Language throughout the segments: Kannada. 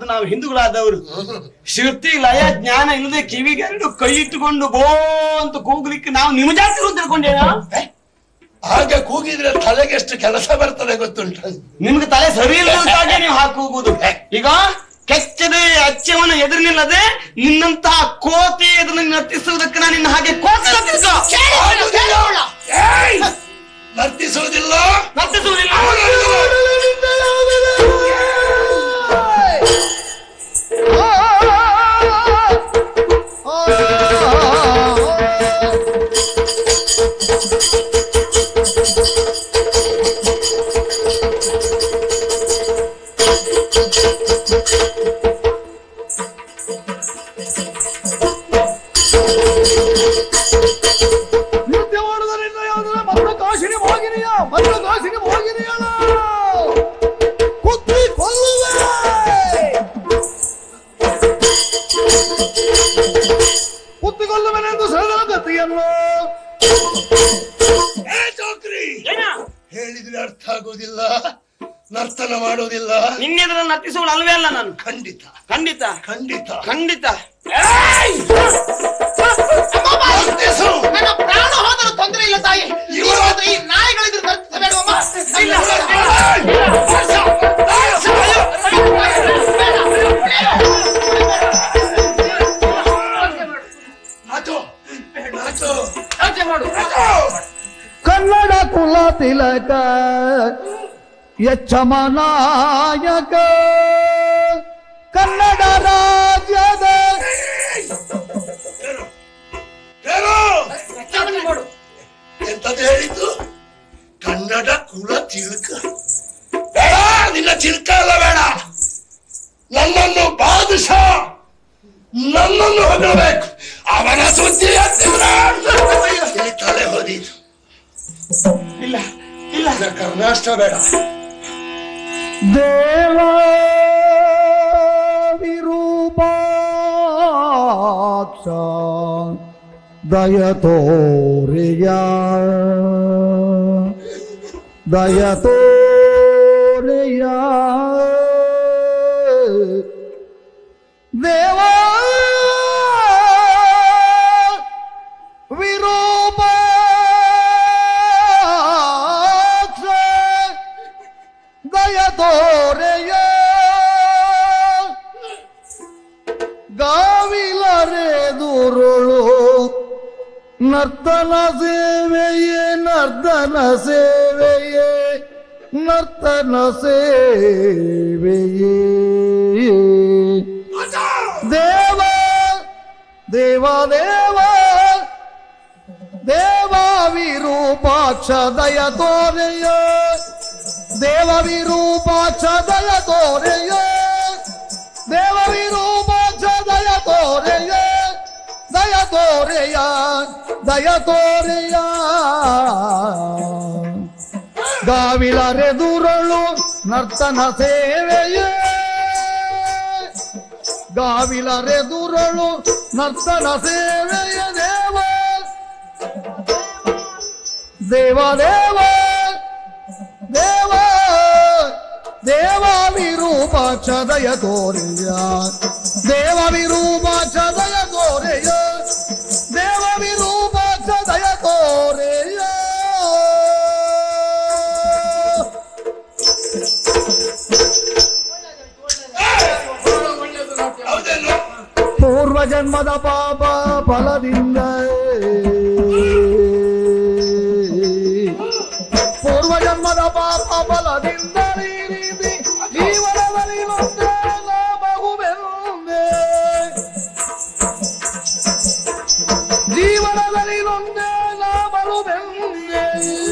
ಮಾಡುವಂತದ್ದು ನಾವು ಹಿಂದೂಗಳಾದವರು ಶ್ರುತಿ ಲಯ ಜ್ಞಾನ ಇಲ್ಲದೆ ಕಿವಿಗೆರಡು ಕೈ ಇಟ್ಟುಕೊಂಡು ಬೋ ಅಂತ ಕೂಗ್ಲಿಕ್ಕೆ ನಾವು ನಿಮ್ಮ ಜಾತಿ ಅಂತ ತಿಳ್ಕೊಂಡೇನೋ ಹಾಗೆ ಕೂಗಿದ್ರೆ ತಲೆಗೆ ಎಷ್ಟು ಕೆಲಸ ಬರ್ತದೆ ಗೊತ್ತುಂಟ ನಿಮ್ಗೆ ತಲೆ ಸರಿ ಇಲ್ಲ ಅಂತಾಗೆ ನೀವು ಹಾಕಿ ಹೋಗುದು ಈಗ ಕೆಚ್ಚದೆ ಅಚ್ಚವನ ಎದುರು ನಿಲ್ಲದೆ ನಿನ್ನಂತಹ ಕೋತಿ ಎದುರು ನರ್ತಿಸುವುದಕ್ಕೆ ನಾನು ನಿನ್ನ ಹಾಗೆ ಕೋತಿ ನರ್ತಿಸುವುದಿಲ್ಲ ನರ್ತಿಸುವುದಿಲ್ಲ ನೃತ್ಯ ಮಾಡುವುದರಿಂದ ಯಾವುದರ ಮಲ್ಲ ಕಾಶಿನಿ ಮೋಗಿನಿಯ ಮಲ್ಲ ಕಾಶಿನಿ ಮೋಗಿನಿಯಳ ಕುತ್ತಿ ಕೊಲ್ಲುವೆ ಕುತ್ತಿಕೊಳ್ಳುವೆನೆಂದು ಸರಳ ಗತಿಯನ್ನು ಏ ಚೌಕ್ರಿ ಹೇಳಿದ್ರೆ ಅರ್ಥ ಆಗುವುದಿಲ್ಲ ನರ್ತನ ಮಾಡುವುದಿಲ್ಲ ನಿನ್ನೆದುರು ನರ್ತಿಸುವಳು ಅಲ್ವೇ ಅಲ್ಲ ನಾನು ಖಂಡಿತ ಖಂಡಿತ ಖಂಡಿತ ಖಂಡಿತ ನರ್ತಿಸು ನನ್ನ ಪ್ರಾಣ ಹೋದರೂ ತೊಂದರೆ ಇಲ್ಲ ತಾಯಿ ಇವತ್ತು ಈ ನಾಯಿಗಳಿದ್ರೆ ನರ್ತಿಸಬೇಡವಮ್ಮ ಇಲ್ಲ. ನಾಚು ನಾಚು ಯೋಚನೆ ಮಾಡು ಕನ್ನಡ ಕುಲ ತಿಲಕ ಯಚ್ಚಮ ನಾಯಕ ಕನ್ನಡ ರಾಜ್ಯದ ಹೇಳು ಹೇಳು ಯೋಚನೆ ಮಾಡು ಎಂತದ್ದು ಹೇಳಿದ್ದು ಕನ್ನಡ ಕುಲ ತಿಳ್ಕ ಬೇಡ ನಿನ್ನ ತಿಳ್ಕ ಅಲ್ಲ ಬೇಡ ನನ್ನನ್ನು ಬಾದುಷ ನನ್ನನ್ನು ಹೊಗಳಬೇಕು ಅವನ ಸುದ್ದಿ ಎತ್ತಿದ್ರೆ ಇಲ್ಲಿ ತಲೆ ಹೋದೀತು ಇಲ್ಲ ಇಲ್ಲ ಇಲ್ಲ ಕರ್ನಾಟಕ ಬೇಡ ದೇವ ವಿರೂಪಾಕ್ಷ ದಯ ತೋರಿಯ ದಯ ತೋರಿಯ ದೇವ ವಿರೂಪಾಕ್ಷ ದಯ ತೋರೆಯ ಗಾವಿಲರೆ ದುರುಳು ನರ್ತನ ಸೇವೆಯೇ ನರ್ತನ ಸೇವೆಯೇ ನರ್ತನ ಸೇವೆಯೇ ದೇವ ದೇವ ದೇವ ದೇವ ವಿರೂಪಾಕ್ಷ ದಯ ತೋರೆಯ ದೇವ ವಿರೂಪಾಕ್ಷ ದಯ ತೋರೆಯ ದೇವ ವಿರೂಪಾಕ್ಷ ದಯ ತೋರೆಯ ದಯ ತೋರೆಯ ದಯ ತೋರೆಯ ಗಾವಿಲರೆ ದುರಳು ನರ್ತನ ಸೇವೆಯೇ ಗಾವಿಲರೆ ದುರಳು ನರ್ತನ ಸೇವೆಯ ದೇವ ದೇವ ದೇವ ದೇವ ದೇವ ವಿರೂಪಾಕ್ಷ ದಯ ತೋರೆಯ ದೇವ ವಿರೂಪಾಕ್ಷ ದಯ ತೋರೆಯ ದೇವ ವಿರೂಪಾಕ್ಷ ದಯ ತೋರೆಯ ಹೌದೇನು ಪೂರ್ವ ಜನ್ಮದ ಪಾಪ ಫಲದಿಂದ ಪೂರ್ವ ಜನ್ಮದ ಪಾಪ ಫಲದಿಂದ ಈ ರೀತಿ ಜೀವನದಲ್ಲಿ ನೊಂದೆ ಲಾಭಗುವೆಂದೆ ಜೀವನದಲ್ಲಿ ನೊಂದೆ ಲಾಭಗುವೆಂದೆ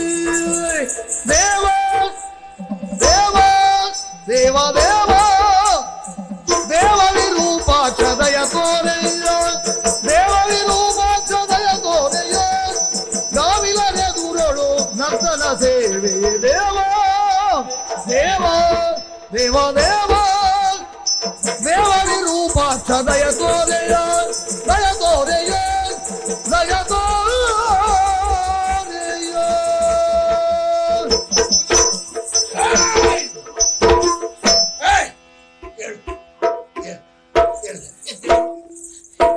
ದೇವ ದೇವ ದೇವ ದೇವ ದೇವ ವಿರೂಪಾಕ್ಷ ದಯ ತೋರೆಯ ದೇವ ವಿರೂಪಾಕ್ಷ ದಯ ತೋರೆಯ ಗಾವಿಲರೆ ದೂರಳು ನರ್ತನ ಸೇವೆ ದೇವ ದೇವ ದೇವ ದೇವ ದೇವ ವಿರೂಪಾಕ್ಷ ದಯ ತೋರೆಯ ದಯ ತೋರೆಯ ದಯ ತೋರೆಯ ಏಯ್! ಏಯ್! ಹೇಳು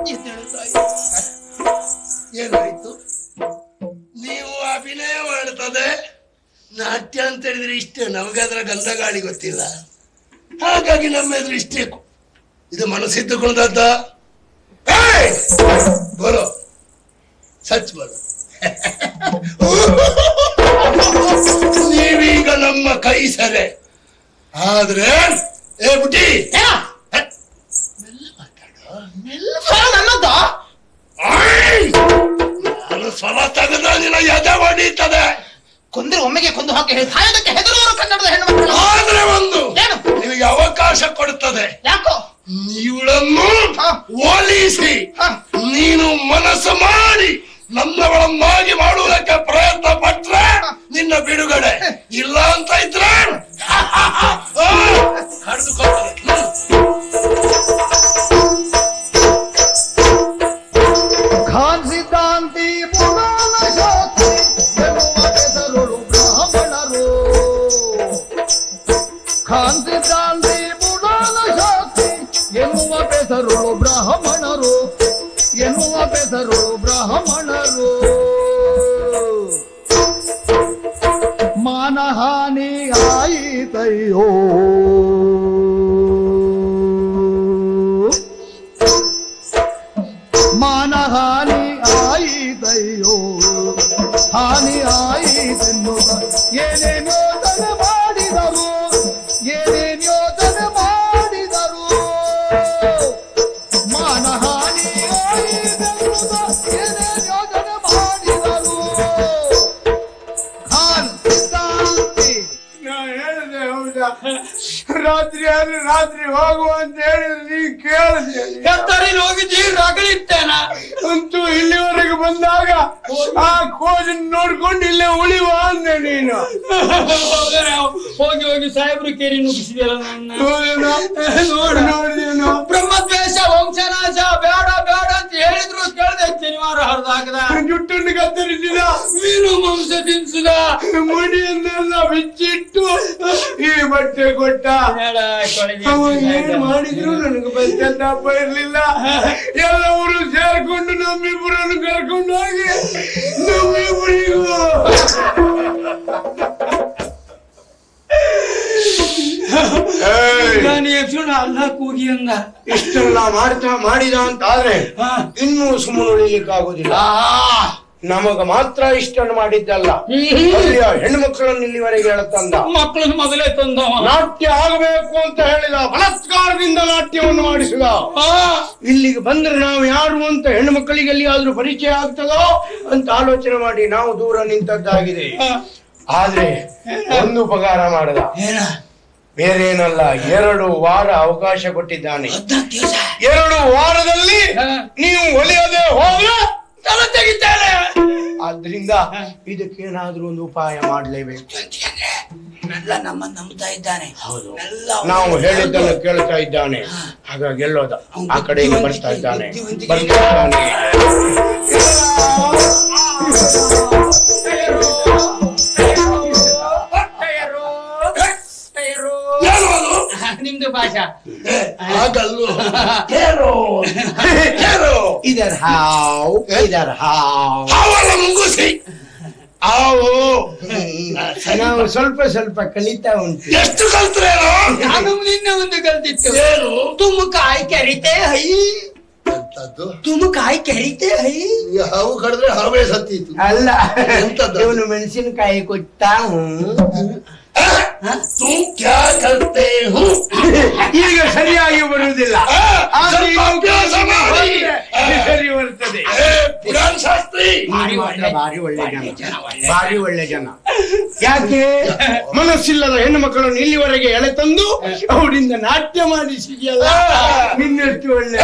ಎದ್ದೇಳು ತಾಯಿ ಏನಾಯ್ತು ನೀವು ಅಭಿನಯ ಮಾಡ್ತದೆ ನಾಟ್ಯ ಅಂತ ಹೇಳಿದ್ರೆ ಇಷ್ಟೇ ನಮಗೆ ಅದರ ಗಂಧ ಗಾಳಿ ಗೊತ್ತಿಲ್ಲ ಹಾಗಾಗಿ ನಮ್ಮ ಎದುರು ಇಷ್ಟೇ ಕು- ಇದು ಮನಸ್ಸಿಟ್ಟುಕೊಂಡದ್ದ ಏಯ್! ಬರೋ ಸಚ್ ಬರೋ ನೀವೀಗ ನಮ್ಮ ಕೈ ಸರೆ ಆದ್ರೆ ಏ ಬುಟ್ಟಿ ಏನ? ಮೆಲ್ಲ ಮಾತಾಡು ಸ್ವರ ನನ್ನದ್ದು ಆಯ್! ನಾನು ಸ್ವರ ತೆಗೆದ ನಿನ್ನ ಎದೆ ಹೊಡೀತದೆ ಕೊಂದ್ರೆ ಒಮ್ಮೆಗೆ ಕೊಂದು ಹಾಕಿ ಸಾಯೋದಕ್ಕೆ ಹೆದರುವವರು ಕನ್ನಡದ ಹೆಣ್ಣು ಮಕ್ಕಳು ಆದ್ರೆ ಒಂದು ಏನು ನಿಮಗೆ ಅವಕಾಶ ಕೊಡುತ್ತದೆ ಯಾಕೋ ಇವಳನ್ನು ಹಾ. ಓಲಿಸಿ ಹಾ. ನೀನು ಮನಸ್ಸು ಮಾಡಿ ನನ್ನವಳನ್ನಾಗಿ ಮಾಡುವುದಕ್ಕೆ ಪ್ರಯತ್ನ ಪಟ್ರೆ ನಿನ್ನ ಬಿಡುಗಡೆ ಇಲ್ಲ ಅಂತ ಇದ್ರೆ ಕಡಿದುಕೊಳ್ತಾರೆ ಖಾನ್ ಸಿದ್ಧಾಂತಿ ಪುರಾಣ ಶಾಸ್ತ್ರಿ ಎನ್ನುವ ಹೆಸರುಳು ಬ್ರಾಹ್ಮಣರು ಖಾನ್ ಸಿದ್ಧಾಂತಿ ಪುರಾಣ ಶಾಸ್ತ್ರಿ ಎನ್ನುವ ಹೆಸರುಳು ಬ್ರಾಹ್ಮಣರು ಎನ್ನುವ ಹೆಸರುಳು ಬ್ರಾಹ್ಮಣರು ಮಾನಹಾನಿ ಆಯಿತಯ್ಯೋ ಮಾನಹಾನಿ ಆಯಿತಯ್ಯೋ ಹಾನಿ ಆಯಿತೆನ್ನುತ್ತ ಏನೇನ್ ಯೋಚನೆ ಮಾಡಿದರು ಏನೇನ್ ಯೋಚನೆ ಮಾಡಿದರು ಮಾನಹಾನಿ ಆಯಿತೆನ್ನುತ್ತ ಏನೇನ್ ಯೋಚನೆ ಮಾಡಿದರು ಖಾನ್ ಸಿದ್ಧಾಂತಿ ನಾ ಹೇಳಿದೆ ಹೌದಾ ರಾತ್ರಿ ಆದ್ರೆ ರಾತ್ರಿ ಹೋಗುವ ಅಂತ ಹೇಳಿದ್ರೆ ನೀ ಕೇಳಿದೆ ಕತ್ತರಿಲಿ ಹೋಗಿದ್ದಿ ರಗಳಿತ್ತೇನ ಅಂತೂ ಇಲ್ಲಿವರೆಗೆ ಬಂದಾಗ ಆ ಕೋಜನ್ ನೋಡ್ಕೊಂಡು ಇಲ್ಲೇ ಉಳಿವ ಅಂದೆ ನೀನು ಹೋಗಿ ಹೋಗಿ ಸಾಹೇಬ್ರು ಕೇರಿ ನುಗ್ಗಿಸಿದೆಯಲ್ಲ ನನ್ನ ಹೌದೇನೋ? ನೋಡು. ನೋಡಿದೇನೋ ಬ್ರಹ್ಮದ್ವೇಷ ವಂಶನಾಶ ಬೇಡ ಬೇಡ ಅಂತ ಹೇಳಿದ್ರು ಕೇಳ್ದೆ ಶನಿವಾರ ಹರಿದು ಹಾಕದ ಜುಟ್ಟನ್ನು ಕತ್ತರಿಸಿದ ಮೀನು ಮಾಂಸ ತಿನ್ಸಿದ ಮುಡಿಯನ್ನೆಲ್ಲ ಬಿಚ್ಚಿಟ್ಟು ಈ ಬಟ್ಟೆ ಕೊಟ್ಟ ಬೇಡ, ಕೊಳಗೆ ಅವ ಏನ್ ಇಟ್ಟಿದ್ದ. ಮಾಡಿದ್ರು ನನಗೆ ಪಶ್ಚಾತ್ತಾಪ ಇರ್ಲಿಲ್ಲ ಎಲ್ಲವರು ಸೇರ್ಕೊಂಡು ನಮ್ಮಿಬ್ಬರನ್ನು ಕರ್ಕೊಂಡು ಹೋಗಿ ನಮ್ಮಿಬ್ಬರಿಗೂ ನಾನು ಯಕ್ಷಣ ಅಲ್ಲ ಕೂಗಿ ಅಂದ ಇಷ್ಟೆಲ್ಲ ಮಾಡ್ತಾ ಮಾಡಿದ ಅಂತ ಆದ್ರೆ ಹಾ. ಇನ್ನೂ ಸುಮ್ಮನೆ ಉಳಿಲಿಕ್ಕಾಗುದಿಲ್ಲ ನಮಗ ಮಾತ್ರ ಇಷ್ಟನ್ನು ಮಾಡಿದ್ದಲ್ಲ ಹ್ಮ್. ಅಲ್ಲಿಯ ಹೆಣ್ಮಕ್ಳನ್ನು ಇಲ್ಲಿವರೆಗೆ ಹೇಳತ್ತಂದ ಮಕ್ಕಳನ್ನ ಮೊದಲೇ ತಂದವ ನಾಟ್ಯ ಆಗಬೇಕು ಅಂತ ಹೇಳಿದ ಬಲಾತ್ಕಾರದಿಂದ ನಾಟ್ಯವನ್ನು ಮಾಡಿಸಿದ ಆ, ಇಲ್ಲಿಗೆ ಬಂದ್ರೆ ನಾವು ಯಾರು ಅಂತ ಹೆಣ್ಣು ಮಕ್ಕಳಿಗೆ ಎಲ್ಲಿಯಾದ್ರೂ ಪರಿಚಯ ಆಗ್ತದೋ ಅಂತ ಆಲೋಚನೆ ಮಾಡಿ ನಾವು ದೂರ ನಿಂತದ್ದಾಗಿದೆ ಆ, ಆದ್ರೆ ಒಂದು ಉಪಕಾರ ಮಾಡದ ಏನ ಬೇರೇನಲ್ಲ ಎರಡು ವಾರ ಅವಕಾಶ ಕೊಟ್ಟಿದ್ದಾನೆ ಹದ್ನಾಲ್ಕು ದಿವಸ ಎರಡು ವಾರದಲ್ಲಿ ಹಾ. ನೀವು ಒಲಿಯದೆ ಹೋದ್ರೆ ತಲೆ ತೆಗಿತಾನೆ ಆದ್ರಿಂದ ಇದಕ್ಕೇನಾದ್ರೂ ಒಂದು ಉಪಾಯ ಮಾಡಲೇಬೇಕು ಎಲ್ಲ ನಮ್ಮನ್ನ ನಂಬ್ತಾ ಇದ್ದಾನೆ ಎಲ್ಲ ನಾವು ಹೇಳಿದ್ದನ್ನು ಕೇಳ್ತಾ ಇದ್ದಾನೆ ಹಾಗಾಗಿ ಎಲ್ಲೋದ ಆ ಕಡೆಯಿಂದ ಬರ್ತಾ ಇದ್ದಾನೆ ಬರ್ತಾ ಇದ್ದಾನೆ ಏನು ಅದು ನಿಮ್ದು ಭಾಷಾ ಹಾಗಲ್ಲು ಕೇರು ಕೇರು ಇದರ್ ಹಾವ್ ಇದರ್ ಹಾವ್ ಅವಳ ಮುಂಗುಸಿ ಹಾವು ನಾವು ಸ್ವಲ್ಪ ಸ್ವಲ್ಪ ಕಲಿತಾ ಉಂಟು ಎಷ್ಟು ಕಲ್ತ್ರೇನೋ ನಾನು ನಿನ್ನೆ ಒಂದು ಕಲ್ತಿತ್ತು ಏನು ತುಮ್ ಕಾಯಿ ಕೆರಿತೆ ಹೈ ಎಂತದ್ದು ತುಮ್ ಕಾಯಿ ಕೆರಿತೆ ಹೈ ಈ ಹಾವು ಕಡಿದ್ರೆ ಹಾವೇ ಸತ್ತಿತ್ತು ಅಲ್ಲ ಎಂತದ್ದು? ಇವನು ಮೆಣಸಿನಕಾಯಿ ಕೊಟ್ಟ ತೂ ಕ್ಯಾ ಕರ್ತೆ ಹೂ ಈಗ ಸರಿಯಾಗಿ ಬರುವುದಿಲ್ಲ ಆ, ಆದ್ರೆ ಸ್ವಲ್ಪ ಇದು ಅಭ್ಯಾಸ ಮಾಡಿ. ಬಂದ್ರೆ ಸರಿ ಬರ್ತದೆ ಏ, ಪುರಾಣ ಶಾಸ್ತ್ರಿ ಭಾರಿ ಒಳ್ಳೆ ಭಾರಿ ಒಳ್ಳೆ ಜನ ಭಾರಿ ಒಳ್ಳೆ ಜನ ಯಾಕೆ ಮನಸ್ಸಿಲ್ಲದ ಹೆಣ್ಣು ಮಕ್ಕಳನ್ನು ಇಲ್ಲಿವರೆಗೆ ಎಳೆ ತಂದು ಅವರಿಂದ ನಾಟ್ಯ ಮಾಡಿಸಿದೆಯಲ್ಲ ನಿನ್ನೆಷ್ಟು ಒಳ್ಳೆ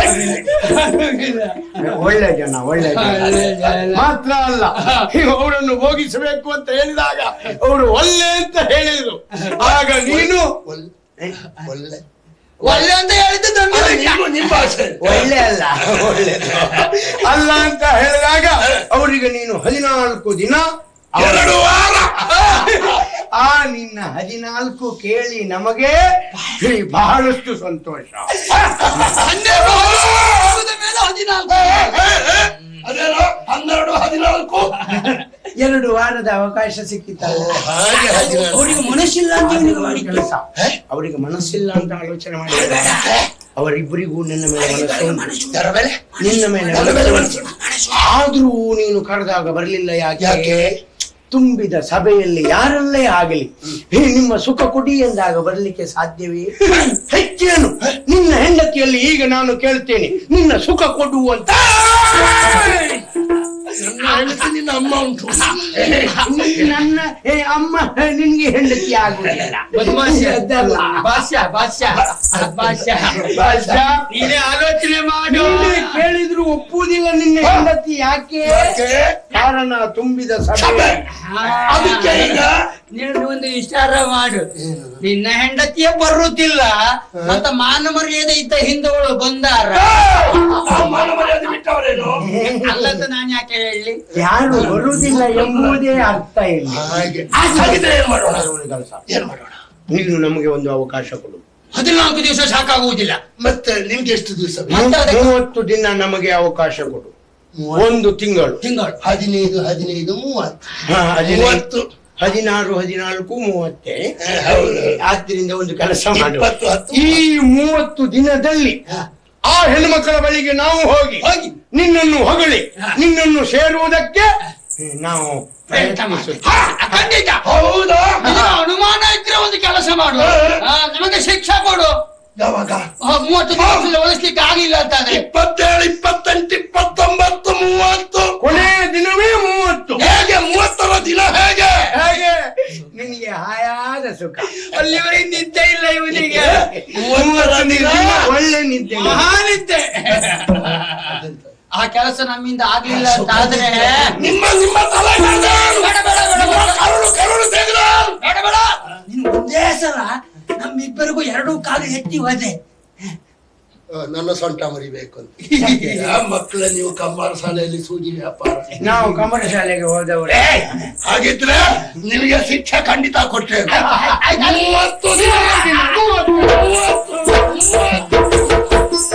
ಒಳ್ಳೆ ಜನ ಒಳ್ಳೆ ಒಳ್ಳೆ ಜನ ಜನ. ಮಾತ್ರ ಅಲ್ಲ ಅವರನ್ನು ಹೋಗಿಸಬೇಕು ಅಂತ ಹೇಳಿದಾಗ ಅವರು ಒಳ್ಳೆ ಅಂತ ಹೇಳಿದ್ರು ಆಗ ನೀನು ಒಳ್ಳೆ ಒಳ್ಳೆ ಒಳ್ಳೆ ಅಂತ ಹೇಳಿದ್ದು ದೊಡ್ಡ ಅಲ್ಲ, ಬಿಟ್ಟ. ನಿಮ್ಮ ನಿಮ್ಮ ಭಾಷೆ ಒಳ್ಳೆ ಅಲ್ಲ ಒಳ್ಳೆ ಅಲ್ಲ ಅಂತ ಹೇಳಿದಾಗ ಅವರಿಗೆ ನೀನು ಹದಿನಾಲ್ಕು ದಿನ ಅವರ- ಎರಡು ವಾರ ಆ ನಿನ್ನ ಹದಿನಾಲ್ಕು ಕೇಳಿ ನಮಗೆ ಬಹಳಷ್ಟು ಸಂತೋಷ ಹನ್ನೆರಡು ವರ್ಷ ಆಗುದ ಮೇಲೆ ಹದಿನಾಲ್ಕು ಎರಡು ವಾರದ ಅವಕಾಶ ಸಿಕ್ಕಿತ್ತಲ್ಲ ಹಾಗೆ ಹದಿನಾರು ಅವರಿಗೆ ಮನಸ್ಸಿಲ್ಲ ಅಂತ ಇವನಿಗೆ ಮಾಡಿ ಕೆಲಸ ಅವರಿಗೆ ಮನಸ್ಸಿಲ್ಲ ಅಂತ ಆಲೋಚನೆ ಮಾಡಿ ಅವರಿಬ್ಬರಿಗೂ ನಿನ್ನ ಮೇಲೆ ಮನಸ್ಸು ಯಾರ ಮೇಲೆ ನಿನ್ನ ಮೇಲೆ ನನ್ನ ಮೇಲೆ ಮನಸ್ಸು ಮನಸ್ಸು. ಆದ್ರೂ ನೀನು ಕರೆದಾಗ ಬರಲಿಲ್ಲ ಯಾಕೆ ಯಾಕೆ? ತುಂಬಿದ ಸಭೆಯಲ್ಲಿ ಯಾರಲ್ಲೇ ಆಗಲಿ ಹೇ ನಿಮ್ಮ ಸುಖ ಕೊಡಿ ಎಂದಾಗ ಬರಲಿಕ್ಕೆ ಸಾಧ್ಯವೇ ಹೆಚ್ಚೇನು ನಿನ್ನ ಹೆಂಡತಿಯಲ್ಲಿ ಈಗ ನಾನು ಕೇಳ್ತೇನೆ ನಿನ್ನ ಸುಖ ಕೊಡು ಅಂತ ನನ್ನ ಹೆಂಡತಿ ನಿನ್ನ ಅಮ್ಮ ಉಂಟು ನನ್ನ ಏ ಅಮ್ಮ ನಿನ್ಗೆ ಹೆಂಡತಿ ಆಗುದಿಲ್ಲ ಅದಲ್ಲ. ಭಾಷ್ಯ ಭಾಷ್ಯ ಭಾಷ್ಯ ಭಾಷ್ಯ. ನೀನೇ ಆಲೋಚನೆ ಮಾಡು ನೀನೇ ಕೇಳಿದ್ರು ಒಪ್ಪುವುದಿಲ್ಲ ನಿನ್ನ ಹೆಂಡತಿ ಯಾಕೆ ಯಾಕೆ? ಕಾರಣ ತುಂಬಿದ ಸಭೆ. ಸಭೆ ಅದಕ್ಕೆ ಈಗ ನೀನು ಒಂದು ವಿಚಾರ ಮಾಡು ನಿನ್ನ ಹೆಂಡತಿಯೇ ಬರುತ್ತಿಲ್ಲ ಮತ್ತ ಮಾನ ಮರ್ಯಾದೆ ಇದ್ದ ಹಿಂದವಳು ಬಂದಾರ ನಾವು ಮಾನ ಮರ್ಯಾದೆ ಬಿಟ್ಟವರೇನು ಅಲ್ಲಂತ ನಾನು ಯಾಕೆ ಹೇಳಿ ಯಾರು ಬರುವುದಿಲ್ಲ ಎಂಬುದೇ ಅರ್ಥ ಇಲ್ಲ ಹಾಗೆ ಹಾಗಿದ್ರೆ ಏನ್ ಮಾಡೋಣ ಏನ್ ಮಾಡೋಣ ನೀನು ನಮಗೆ ಒಂದು ಅವಕಾಶ ಕೊಡು ಹದಿನಾಲ್ಕು ದಿವಸ ಸಾಕಾಗುವುದಿಲ್ಲ ಮತ್ತೆ ನಿಮ್ಗೆ ಎಷ್ಟು ದಿವಸ ಬೇಕು? ಮತ್ತೆ ಅದಕ್ಕೆ- ಮೂವತ್ತು ದಿನ ನಮಗೆ ಅವಕಾಶ ಕೊಡು ಒಂದು ತಿಂಗಳು ತಿಂಗಳು ಹದಿನೈದು ಹದಿನೈದು ಮೂವತ್ತು ಹಾ, ಹದಿನೈದು. ಮೂವತ್ತು ಹದಿನಾರು ಹದಿನಾಲ್ಕು ಮೂವತ್ತೇ ಹೇ, ಹೌದು. ಆದ್ದರಿಂದ ಒಂದು ಕೆಲಸ ಮಾಡು ಇಪ್ಪತ್ತು ಹತ್ತು ಈ ಮೂವತ್ತು ದಿನದಲ್ಲಿ ಆ ಹೆಣ್ಮಕ್ಕಳ ಬಳಿಗೆ ನಾವು ಹೋಗಿ ಹೋಗಿ. ನಿನ್ನನ್ನು ಹೊಗಳಿ ನಿನ್ನನ್ನು ಸೇರುವುದಕ್ಕೆ ನಾವು ಪ್ರಯತ್ನ ಮಾಡು. ಪ್ರಯತ್ನಿಸುತ್ತೇವೆ. ಹಾ, ಖಂಡಿತ ಹೌದಾ ನಿನಗೆ ಅನುಮಾನ ಇದ್ರೆ ಒಂದು ಕೆಲಸ ಮಾಡು ಆ, ನಮಗೆ ಶಿಕ್ಷೆ ಕೊಡು ಯಾವಾಗ ಆ, ಮೂವತ್ತು ದಿವಸದಲ್ಲಿ ಉಳಿಸ್ಲಿಕ್ಕೆ ಆಗಿಲ್ಲ ಅಂತಾದ್ರೆ ಇಪ್ಪತ್ತೇಳು ಇಪ್ಪತ್ತೆಂಟು ಇಪ್ಪತ್ತೊಂಬತ್ತು ಮೂವತ್ತು ಕೊನೆಯ ದಿನವೇ ಮೂವತ್ತು ಹೇಗೆ ಮೂವತ್ತರ ದಿನ ಹೇಗೆ ಹಾಗೆ ನಿನಗೆ ಹಾಯಾದ ಸುಖ ಅಲ್ಲಿವರೆಗೆ ನಿದ್ದೆ ಇಲ್ಲ ಇವನಿಗೆ ಮೂವತ್ತರ ದಿನ ಒಳ್ಳೆ ನಿದ್ದೆ ಮಹಾನಿದ್ದೆ ಆ ಕೆಲಸ ನಮ್ಮಿಂದ ಆಗ್ಲಿಲ್ಲ ಅಂತ ಆದ್ರೆ ನಿಮ್ಮ ನಿಮ್ಮ ತಲೆ ಮೇಲೆ ಬೇಡ, ಬೇಡ, ಬೇಡ, ನಿಮ್ಮ ಬೇಡ. ಕರುಳು ಕರುಳು ತೆಗೆದು ಬೇಡ ಬೇಡ ನೀನು ಒಂದೇ ಸಲ ನಮ್ಮಿಬ್ಬರಿಗೂ ಎರಡೂ ಕಾಲು ಎತ್ತಿ ಹೋದೆ ನನ್ನ ಸೊಂಟ ಮರಿಬೇಕು ಅಂತ ಆ ಮಕ್ಕಳ ನೀವು ಕಮ್ಮಾರ ಶಾಲೆಯಲ್ಲಿ ಸೂಜಿ ವ್ಯಾಪಾರ ನಾವು ಕಮರ ಶಾಲೆಗೆ ಹೋದವರು ಏ, ಹಾಗಿದ್ರೆ ನಿಮಗೆ ಶಿಕ್ಷೆ ಖಂಡಿತ ಕೊಟ್ಟೆ ಮೂವತ್ತು ದಿನ ಮೂವತ್ತು, ಮೂವತ್ತು.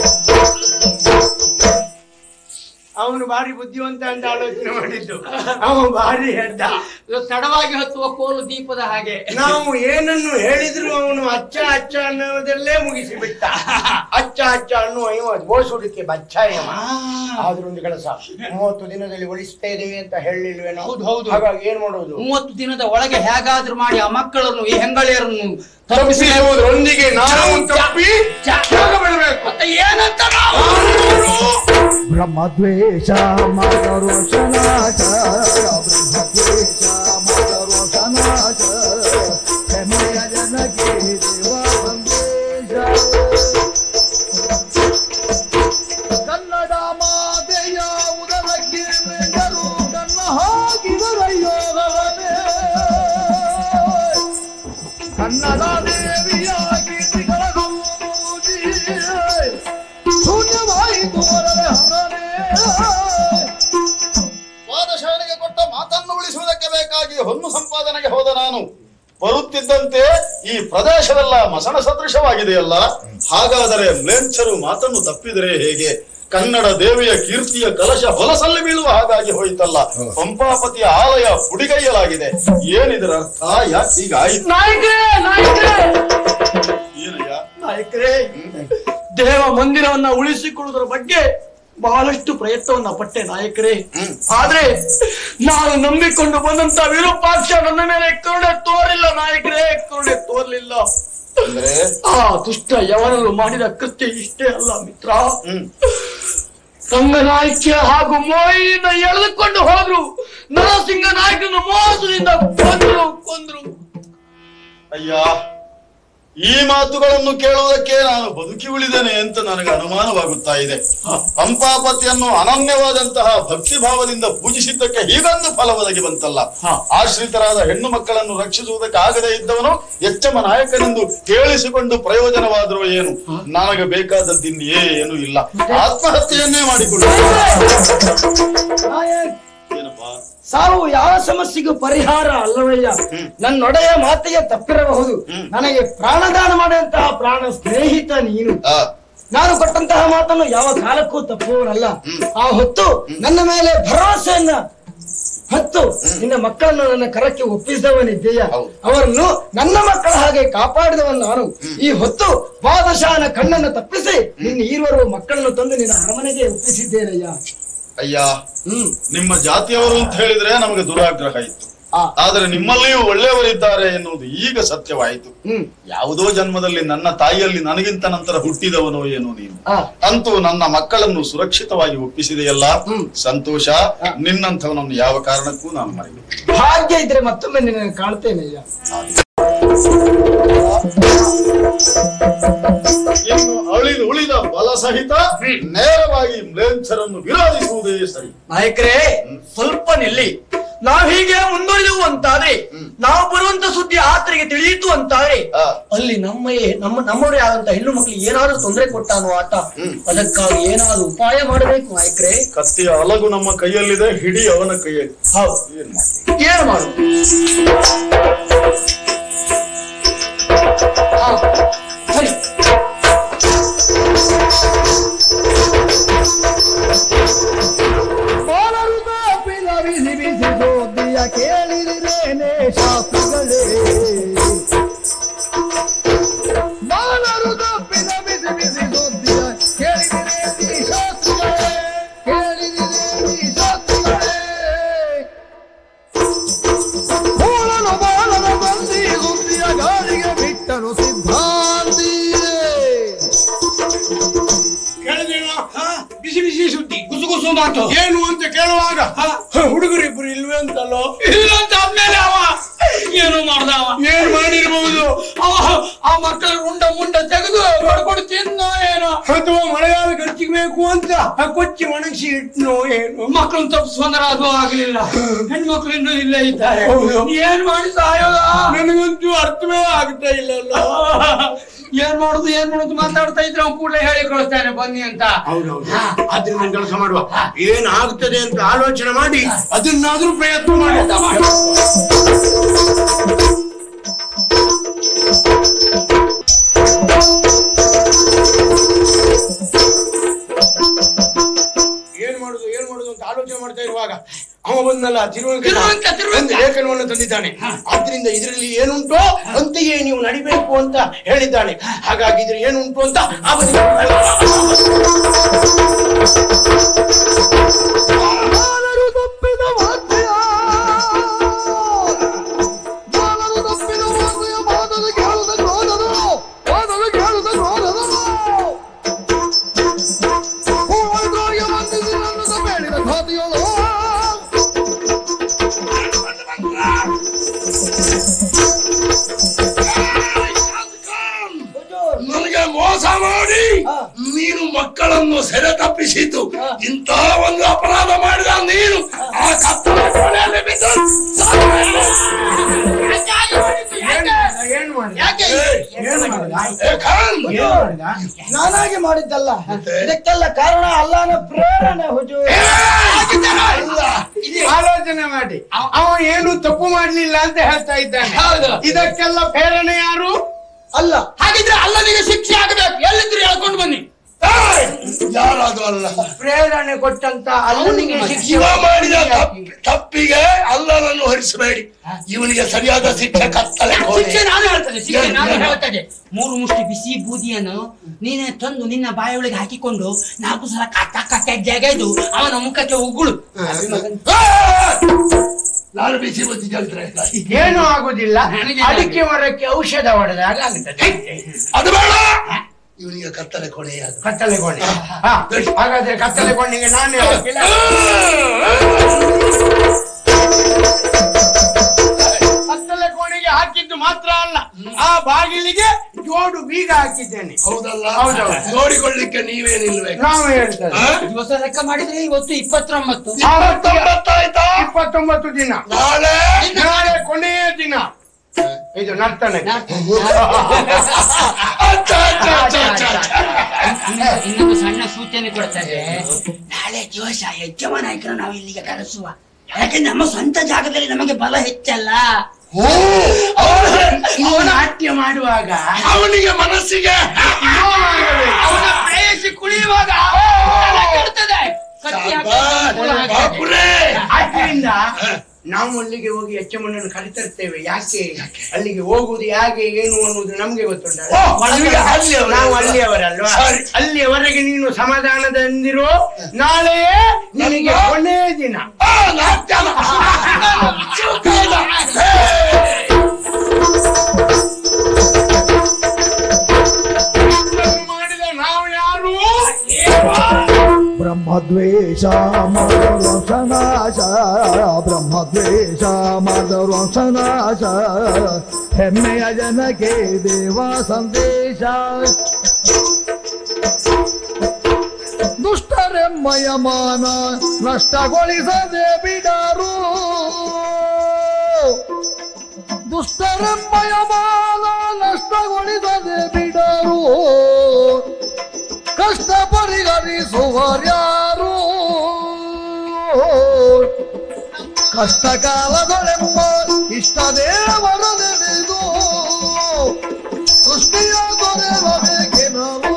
ಅವನು ಭಾರಿ ಬುದ್ಧಿವಂತ ಅಂತ ಆಲೋಚನೆ ಮಾಡಿದ್ದು ಅವನು ಭಾರಿ ಹೆಡ್ಡ ಇದು ತಡವಾಗಿ ಹತ್ತುವ ಕೋಲು ದೀಪದ ಹಾಗೆ ನಾವು ಏನನ್ನು ಹೇಳಿದ್ರು ಅವನು ಅಚ್ಚ ಅಚ್ಚ ಅನ್ನೋದಲ್ಲೇ ಮುಗಿಸಿ ಬಿಟ್ಟ ಅಚ್ಚ ಅಚ್ಚ ಅನ್ನುವ ಇವ ಬೋಸುಡಿಕೆ ಬಚ್ಚ ಇವ ಆದ್ರೂ ಒಂದು ಕೆಲಸ ಮೂವತ್ತು ದಿನದಲ್ಲಿ ಉಳಿಸ್ತಾ ಇದ್ದೇವೆ ಅಂತ ಹೇಳಿಲ್ವೇನೋ ಹೌದು, ಹೌದು. ಹಾಗಾಗಿ ಏನ್ ಮಾಡೋದು ಮೂವತ್ತು ದಿನದ ಒಳಗೆ ಹೇಗಾದ್ರೂ ಮಾಡಿ ಆ ಮಕ್ಕಳನ್ನು ಈ ಹೆಂಗಳಿಯರನ್ನು ತಪ್ಪಿಸುವುದರೊಂದಿಗೆ ನಾವು ತಪ್ಪಿ ತ್ಯಾಗ ಬಿಡಬೇಕು ಮತ್ತೆ ಏನಂತ ನಾವು ಬ್ರಹ್ಮದ್ವೇಷ ಮದರೋಷನಾಚ ಬ್ರಹ್ಮದ್ವೇಷ ಮದರೋಷನಾಚ ಹೆಮ್ಮೆಯ ಜನಗೆ ದೇವ ಸಂದೇಶ ಕನ್ನಡ ಮಾತೆಯ ಉದರಕ್ಕೆ ಮೆಂಡರು ಕನ್ನ ಹಾಕಿದರಯ್ಯೋ ಗಗನೇ. ಕನ್ನಡ ದೇವಿಯ ಕೀರ್ತಿಗಳ ಗೌರವಿಸಿ ಶೂನ್ಯವಾಯಿತು ವರದೆ ಹರನೇ ಪಾದಶಾಲೆಗೆ ಕೊಟ್ಟ ಮಾತನ್ನು ಉಳಿಸುವುದಕ್ಕೆ ಬೇಕಾಗಿ ಹೊನ್ನು ಸಂಪಾದನೆಗೆ ಹೋದ ನಾನು ಬರುತ್ತಿದ್ದಂತೆ ಈ ಪ್ರದೇಶವೆಲ್ಲ ಮಸಣ ಸದೃಶವಾಗಿದೆಯಲ್ಲ ಹಾಗಾದರೆ ಮ್ಲೇಚ್ಛರು ಮಾತನ್ನು ತಪ್ಪಿದರೆ ಹೇಗೆ ಕನ್ನಡ ದೇವಿಯ ಕೀರ್ತಿಯ ಕಲಶ ಹೊಲಸಲ್ಲಿ ಬೀಳುವ ಹಾಗಾಗಿ ಹೋಯಿತಲ್ಲ ಪಂಪಾಪತಿಯ ಆಲಯ ಪುಡಿಗೈಯಲಾಗಿದೆ ಏನಿದರ ಅರ್ಥ ಯಾಕೆ ಹೀಗಾಯಿತು ಏನಯ್ಯ ನಾಯಕರೇ ದೇವ ಮಂದಿರವನ್ನ ಉಳಿಸಿಕೊಳ್ಳುವುದರ ಬಗ್ಗೆ ಬಹಳಷ್ಟು ಪ್ರಯತ್ನವನ್ನ ಪಟ್ಟೆ ನಾಯಕರೇ ಆದ್ರೆ ನಾನು ನಂಬಿಕೊಂಡು ಬಂದಂತ ವಿರೂಪಾಕ್ಷ ನನ್ನ ಮೇಲೆ ಕರುಣೆ ತೋರಿಲ್ಲ ನಾಯಕರೇ ಕರುಣೆ ತೋರ್ಲಿಲ್ಲ ಅಂದ್ರೆ ಆ ದುಷ್ಟ ಯವನರು ಮಾಡಿದ ಕೃತ್ಯ ಇಷ್ಟೇ ಅಲ್ಲ ಮಿತ್ರ ಹ್ಮ್ ರಂಗನಾಯ್ಕೆ ಹಾಗೂ ಮೋಹಿನಿಂದ ಎಳೆದುಕೊಂಡು ಹೋದ್ರು ನರಸಿಂಗ ನಾಯಕನ ಮೋಸದಿಂದ ಕೊಂದ್ರು ಕೊಂದ್ರು ಅಯ್ಯ ಈ ಮಾತುಗಳನ್ನು ಕೇಳುವುದಕ್ಕೆ ನಾನು ಬದುಕಿ ಉಳಿದೇನೆ ಅಂತ ನನಗೆ ಅನುಮಾನವಾಗುತ್ತಾ ಇದೆ ಪಂಪಾಪತಿಯನ್ನು ಅನನ್ಯವಾದಂತಹ ಭಕ್ತಿ ಭಾವದಿಂದ ಪೂಜಿಸಿದ್ದಕ್ಕೆ ಹೀಗೊಂದು ಫಲ ಒದಗಿ ಬಂತಲ್ಲ ಆಶ್ರಿತರಾದ ಹೆಣ್ಣು ಮಕ್ಕಳನ್ನು ರಕ್ಷಿಸುವುದಕ್ಕೆ ಆಗದೇ ಇದ್ದವನು ಎಚ್ಚಮ ನಾಯಕನೆಂದು ಕೇಳಿಸಿಕೊಂಡು ಪ್ರಯೋಜನವಾದರೂ ಏನು ನನಗೆ ಬೇಕಾದದ್ದಿನ್ನು ಏನು ಇಲ್ಲ ಆತ್ಮಹತ್ಯೆಯನ್ನೇ ಮಾಡಿಕೊಂಡು ಏನಪ್ಪಾ ಸಾವು ಯಾವ ಸಮಸ್ಯೆಗೂ ಪರಿಹಾರ ಅಲ್ಲವಯ್ಯ ನನ್ನೊಡೆಯ ಮಾತಿಗೆ ತಪ್ಪಿರಬಹುದು ನನಗೆ ಪ್ರಾಣದಾನ ಮಾಡುವಂತಹ ಪ್ರಾಣ ಸ್ನೇಹಿತ ನೀನು ಆ, ನಾನು ಕೊಟ್ಟಂತಹ ಮಾತನ್ನು ಯಾವ ಕಾಲಕ್ಕೂ ತಪ್ಪುವವನಲ್ಲ ಆ ಹೊತ್ತು ನನ್ನ ಮೇಲೆ ಭರವಸೆಯನ್ನ ಹತ್ತು ನಿನ್ನ ಮಕ್ಕಳನ್ನು ನನ್ನ ಕರಕ್ಕೆ ಒಪ್ಪಿಸಿದವನಿದ್ದೀಯ ಹೌದು. ಅವರನ್ನು ನನ್ನ ಮಕ್ಕಳ ಹಾಗೆ ಕಾಪಾಡಿದವನು ನಾನು ಈ ಹೊತ್ತು ಬಾದಶಾಹನ ಕಣ್ಣನ್ನು ತಪ್ಪಿಸಿ ನಿನ್ನ ಈರುವರು ಮಕ್ಕಳನ್ನು ತಂದು ನಿನ್ನ ಅರಮನೆಗೆ ಒಪ್ಪಿಸಿದ್ದೇನಯ್ಯ ಅಯ್ಯ ಹ್ಮ್ ನಿಮ್ಮ ಜಾತಿಯವರು ಅಂತ ಹೇಳಿದ್ರೆ ನಮಗೆ ದುರಾಗ್ರಹ ಇತ್ತು ಆ, ಆದರೆ ನಿಮ್ಮಲ್ಲಿಯೂ ಒಳ್ಳೆಯವರಿದ್ದಾರೆ ಎನ್ನುವುದು ಈಗ ಸತ್ಯವಾಯಿತು ಹ್ಮ್ ಯಾವುದೋ ಜನ್ಮದಲ್ಲಿ ನನ್ನ ತಾಯಿಯಲ್ಲಿ ನನಗಿಂತ ನಂತರ ಹುಟ್ಟಿದವನೋ ಏನೋ ನೀನು ಆ, ಅಂತೂ ನನ್ನ ಮಕ್ಕಳನ್ನು ಸುರಕ್ಷಿತವಾಗಿ ಒಪ್ಪಿಸಿದೆಯಲ್ಲ ಹ್ಮ್. ಸಂತೋಷ ನಿನ್ನಂಥವನನ್ನು ಯಾವ ಕಾರಣಕ್ಕೂ ನಾನು ಮರೆಯಲು ಭಾಗ್ಯ ಇದ್ರೆ ಮತ್ತೊಮ್ಮೆ ನಿನ್ನ ಕಾಣ್ತೇನಯ್ಯ ಇನ್ನು ಅಳಿದು ಉಳಿದ ಬಲ ಸಹಿತ ನೇರವಾಗಿ ಮ್ಲೇಚ್ಛರನ್ನು ವಿರೋಧಿಸುವುದೇ ಸರಿ ನಾಯಕರೇ ಸ್ವಲ್ಪ ನಿಲ್ಲಿ ನಾವ್ ಹೀಗೆ ಮುಂದುವರಿದೆವು ಅಂತಾದ್ರೆ ನಾವು ಬರುವಂತ ಸುದ್ದಿ ಆತರಿಗೆ ತಿಳಿಯಿತು ಅಂತಾದ್ರೆ ಆ. ಅಲ್ಲಿ ನಮ್ಮ ನಮ್ಮ ನಮ್ಮವರೇ ಆದಂತ ಹೆಣ್ಣು ಮಕ್ಕಳಿಗೆ ಏನಾದ್ರೂ ತೊಂದರೆ ಕೊಟ್ಟಾನೋ ಆತ ಅದಕ್ಕಾಗಿ ಏನಾದ್ರೂ ಉಪಾಯ ಮಾಡಬೇಕು ನಾಯಕರೇ ಕತ್ತಿಯ ಅಲಗು ನಮ್ಮ ಕೈಯಲ್ಲಿದೆ ಹಿಡಿ ಅವನ ಕೈಯಲ್ಲಿ ಹೌದು ಏನ್ ಮಾಡ್ತೀವಿ? ಏನು ಮಾಡುದು ಹಾ, ಸರಿ ಬಾಲರು ತಾಪಿನ ಬಿಸಿ ಬಿಸಿ ಸೋದಿಯ ಕೇಳಿರಿರೇನೆ ಶಾಸ್ತ್ರಗಳೇ ಬಾಲರು ತಪ್ಪಿನ ಬಿಸಿ ಬಿಸಿ ಸೋದಿಯ ಕೇಳಿರಿರೇನಿ ಶಾಸ್ತ್ರಗಳೇ ಕೇಳಿರಿರೇನಿ ಶಾಸ್ತ್ರಗಳೇ ಹೋಳಲು ಬಾಲನ ಬಂದಿ ಸುದ್ದಿಯ ಗಾಳಿಗೆ ಬಿಟ್ಟನು ಸಿದ್ಧಾಂತಿಯೇ ಕೇಳಿದೇನೋ ಬಿಸಿ ಬಿಸಿ ಸುದ್ದಿ ಗುಸು ಗುಸು ಮಾತು ಏನು ಅಂತ ಕೇಳುವಾಗ ಹುಡುಗರಿಬ್ರು ಇಲ್ವೇ ಅಂತಲ್ಲೋ ಇಲ್ಲ ಅಂತ ಆದ್ಮೇಲೆ ಅವ ಏನು ಮಾಡ್ದ ಅವ ಏನ್ ಮಾಡಿರ್ಬಹುದು ಅವ ಆ ಮಕ್ಕಳ ಉಂಡ ಮುಂಡ ತೆಗೆದು ಹೊಡ್ಕೊಂಡು ತಿನ್ನೋ ಏನೋ ಅಥವಾ ಮಳೆಗಾಲ ಖರ್ಚಿಗೆ ಅಂತ ಆ ಕೊಚ್ಚಿ ಒಣಗಿಸಿ ಇಟ್ನೋ ಏನು ಮಕ್ಕಳನ್ನ ತಪ್ಪಿಸ್ಕೊಂಡ್ರೆ ಅದು ಆಗ್ಲಿಲ್ಲ ಹೆಣ್ಮಕ್ಳು ಇನ್ನೂ ಇಲ್ಲೇ ಇದ್ದಾರೆ ಹೌದು. ಏನ್ ಮಾಡಿ ಸಾಯೋದ ನನಗಂತೂ ಅರ್ಥವೇ ಆಗ್ತಾ ಇಲ್ಲಲ್ಲ ಏನ್ ಮಾಡುದು ಏನ್ ಮಾಡುದು ಮಾತಾಡ್ತಾ ಇದ್ರೆ ಅವ್ನು ಕೂಡಲೇ ಹೇಳಿ ಕಳಿಸ್ತಾನೆ ಬನ್ನಿ ಅಂತ ಹೌದೌದು ಆದ್ರಿಂದ ಒಂದು ಕೆಲಸ ಮಾಡುವ ಏನಾಗ್ತದೆ ಅಂತ ಆಲೋಚನೆ ಮಾಡಿ ಅದನ್ನಾದ್ರೂ ಪ್ರಯತ್ನ ಮಾಡಿ ಏನ್ ಮಾಡುದು ಏನ್ ಮಾಡುದು ಅಂತ ಆಲೋಚನೆ ಮಾಡ್ತಾ ಇರುವಾಗ ಅವ ಬಂದಲ್ಲ ತಿರುವಂಕ ತಿರುವಂಕ, ತಿರುವಂಕ. ಒಂದು ಲೇಖನವನ್ನು ತಂದಿದ್ದಾನೆ ಆದ್ರಿಂದ ಇದರಲ್ಲಿ ಏನುಂಟೋ ಅಂತೆಯೇ ನೀವು ನಡಿಬೇಕು ಅಂತ ಹೇಳಿದ್ದಾನೆ ಹಾಗಾಗಿ ಇದ್ರ ಏನುಂಟು ಅಂತ ಅವನಿಗೆ ಬಾಲರು ತಪ್ಪಿದ ವಾದ್ಯ ಬಾಲರು ತಪ್ಪಿದ ವಾದ್ಯ ಬಾದಲು ಕೇಳದ ಕ್ರೋಧನು ಬಾದಲು ಕೇಳದ ಕ್ರೋಧನು ಹೂವಳ್ಗಳಿಗೆ ವಂದಿಸಿ ನನ್ನದ ಬೇಡಿದ ಖಾತೆಯೊಳು ನನಗೆ ಮೋಸ ಮಾಡಿ ನೀನು ಮಕ್ಕಳನ್ನು ಸೆರೆ ತಪ್ಪಿಸಿದ್ದು ಇಂಥ ಒಂದು ಅಪರಾಧ ಮಾಡಿದ ನೀನು ಆ ಕತ್ತಲ ಕೋಣೆಯಲ್ಲಿ ಬಿದ್ದು ಸಾಯಬೇಕು. ಏನ್ ಮಾಡಿದ ಯಾಕೆ ಏನ್ ಮಾಡಿದ ಏ ಖಾನ್, ಏನ್ ಮಾಡಿದ ನಾನಾಗಿ ಮಾಡಿದ್ದಲ್ಲ ಇದಕ್ಕೆಲ್ಲ ಕಾರಣ ಅಲ್ಲನ ಪ್ರೇರಣೆ ಹುಜು ಅಲ್ಲ. ಆಲೋಚನೆ ಮಾಡಿ ಅವ ಏನು ತಪ್ಪು ಮಾಡ್ಲಿಲ್ಲ ಅಂತ ಹೇಳ್ತಾ ಇದ್ದಾನೆ ಹೌದು ಇದಕ್ಕೆಲ್ಲ ಪ್ರೇರಣೆ ಯಾರು ಅಲ್ಲ ಹಾಗಿದ್ರೆ ಅಲ್ಲನಿಗೆ ಶಿಕ್ಷೆ ಆಗಬೇಕು ಎಲ್ಲಿದ್ರು ಹೇಳ್ಕೊಂಡು ಬನ್ನಿ ಏಯ್, ಯಾರಾದ್ರೂ ಅಲ್ಲ ಪ್ರೇರಣೆ ಕೊಟ್ಟಂತ ಅಲ್ಲನಿಗೆ ಶಿಕ್ಷೆ ಇವ ಮಾಡಿದ ತಪ್ಪಿ- ತಪ್ಪಿಗೆ ಅಲ್ಲನನ್ನು ಹೊರಿಸಬೇಡಿ ಇವನಿಗೆ ಸರಿಯಾದ ಶಿಕ್ಷೆ ಕತ್ತಲೆ ಕೋಣೆ. ಶಿಕ್ಷೆ ನಾನು ಹೇಳ್ತೇನೆ ಶಿಕ್ಷೆ ಏನು, ನಾನು ಏನು? ಹೇಳ್ತೇನೆ ಮೂರು ಮುಷ್ಟಿ ಬಿಸಿ ಬೂದಿಯನ್ನು ನೀನೇ ತಂದು ನಿನ್ನ ಬಾಯೊಳಗೆ ಹಾಕಿಕೊಂಡು ನಾಲ್ಕು ಸಲ ಕಟ್ಟ ಕಟ್ಟ ಜಗದು ಅವನ ಮುಖಕ್ಕೆ ಉಗುಳು ಏಯ್! ನಾನು ಬಿಸಿ ಬುದ್ಧಿ ಹೇಳ್ತಾರೆ ಏನು ಆಗುದಿಲ್ಲ ನನಗೆ ಅಡಿಕೆ ಮರಕ್ಕೆ ಔಷಧ ಹೊಡೆದಾಗ ಆಗುತ್ತದೆ ಅದು ಬೇಡ ಇವನಿಗೆ ಕತ್ತಲೆ ಕೊನೆಯಾಗ ಕತ್ತಲೆ ಕೊಂಡಿ ಹಾ, ಹಾಗಾದ್ರೆ ಕತ್ತಲೆ ಕೊಂಡಿಗೆ ನಾನೇ ಹಾಕಿಲ್ಲ ಕತ್ತಲೆ ಕೋಣೆಗೆ ಹಾಕಿದ್ದು ಮಾತ್ರ ಅಲ್ಲ ಆ ಬಾಗಿಲಿಗೆ ಜೋಡು ಬೀಗ ಹಾಕಿದ್ದೇನೆ ಹೌದಲ್ಲ ಹೌದೌದು. ನೋಡಿಕೊಳ್ಳಿಕ್ಕೆ ನೀವೇನಿಲ್ಬೇಕು ನಾವು ಹೇಳ್ತೇವೆ ಆ? ದಿವಸ ಲೆಕ್ಕ ಮಾಡಿದ್ರೆ ಇವತ್ತು ಇಪ್ಪತ್ತೊಂಬತ್ತು ಇಪ್ಪತ್ತೊಂಬತ್ತಾಯ್ತಾ ಇಪ್ಪತ್ತೊಂಬತ್ತು ದಿನ ನಾಳೆ ನಾಳೆ ಕೊನೆಯ ದಿನ ಇದು ನರ್ತನೆ ಅಚ್ಚ, ಅಚ್ಚ, ಅಚ್ಚ, ಅಚ್ಚ, ಅಚ್ಚ. ಇನ್ನೊಂದು- ಇನ್ನೊಂದು ಸಣ್ಣ ಸೂಚನೆ ಕೊಡ್ತಾರೆ ನಾಳೆ ದಿವಸ ಯಜ್ಞವ ನಾಯಕನ ನಾವು ಇಲ್ಲಿಗೆ ಕರೆಸುವ ಯಾಕೆ ನಮ್ಮ ಸ್ವಂತ ಜಾಗದಲ್ಲಿ ನಮಗೆ ಬಲ ಹೆಚ್ಚಲ್ಲ ಓ, ಅವನ- ಇವು ನಾಟ್ಯ ಮಾಡುವಾಗ ಅವನಿಗೆ ಮನಸ್ಸಿಗೆ ಅವನ ಪ್ರೇಯಸಿ ಕುಣಿಯುವಾಗ ತಲೆ ಕೆಡ್ತದೆ. ಕತ್ತಿ ಹಾಕಿ ಶಾಬಾಸ್, ಮೂಲ ಹಾಕಿ. ಬಾಪುರೇ. ಆದ್ರೆ ಅದರಿಂದ ನಾವು ಅಲ್ಲಿಗೆ ಹೋಗಿ ಯಚ್ಚಮ್ಮನನ್ನು ಕರೆತರ್ತೇವೆ ಯಾಕೆ ಅಲ್ಲಿಗೆ ಹೋಗುವುದು ಹೇಗೆ ಏನು ಅನ್ನೋದು ನಮ್ಗೆ ಗೊತ್ತುಂಟ ಓ, ಅಲ್ಲಿಗೆ ಅಲ್ಲಿಯವರೇ. ನಾವು ಅಲ್ಲಿಯವರಲ್ವಾ ಸರಿ. ಅಲ್ಲಿಯವರೆಗೆ ನೀನು ಸಮಾಧಾನದಿಂದಿರು ನಾಳೆಯೇ ನಿನಗೆ ಕೊನೆ ದಿನ ಆ, ನಾಟ್ಯನ. ಸುಖದ. ಹೇ. ಮಾಡಿದ ನಾವು ಯಾರು ಬ್ರಹ್ಮದ್ವೇಷ ಮದವಂಶನಾಶ ಬ್ರಹ್ಮದ್ವೇಷ ಮದವಂಶನಾಶ ಹೆಮ್ಮೆಯ ಜನಕ್ಕೆ ದೇವ ಸಂದೇಶ ದುಷ್ಟರೆಮ್ಮಯ ಮಾನ ನಷ್ಟಗೊಳಿಸದೆ ಬಿಡರು ದುಷ್ಟರೆಮ್ಮಯ ಮಾನ ನಷ್ಟಗೊಳಿಸದೆ ಬಿಡರು ಕಷ್ಟ ಪರಿಹರಿಸುವರ್ಯಾರು ಕಷ್ಟ ಕಾಲದೊಳೆಂಬ ಇಷ್ಟ ದೇವರ ನೆನೆದು ಸೃಷ್ಟಿಯ ದೊರೆಯಬೇಕೆನವು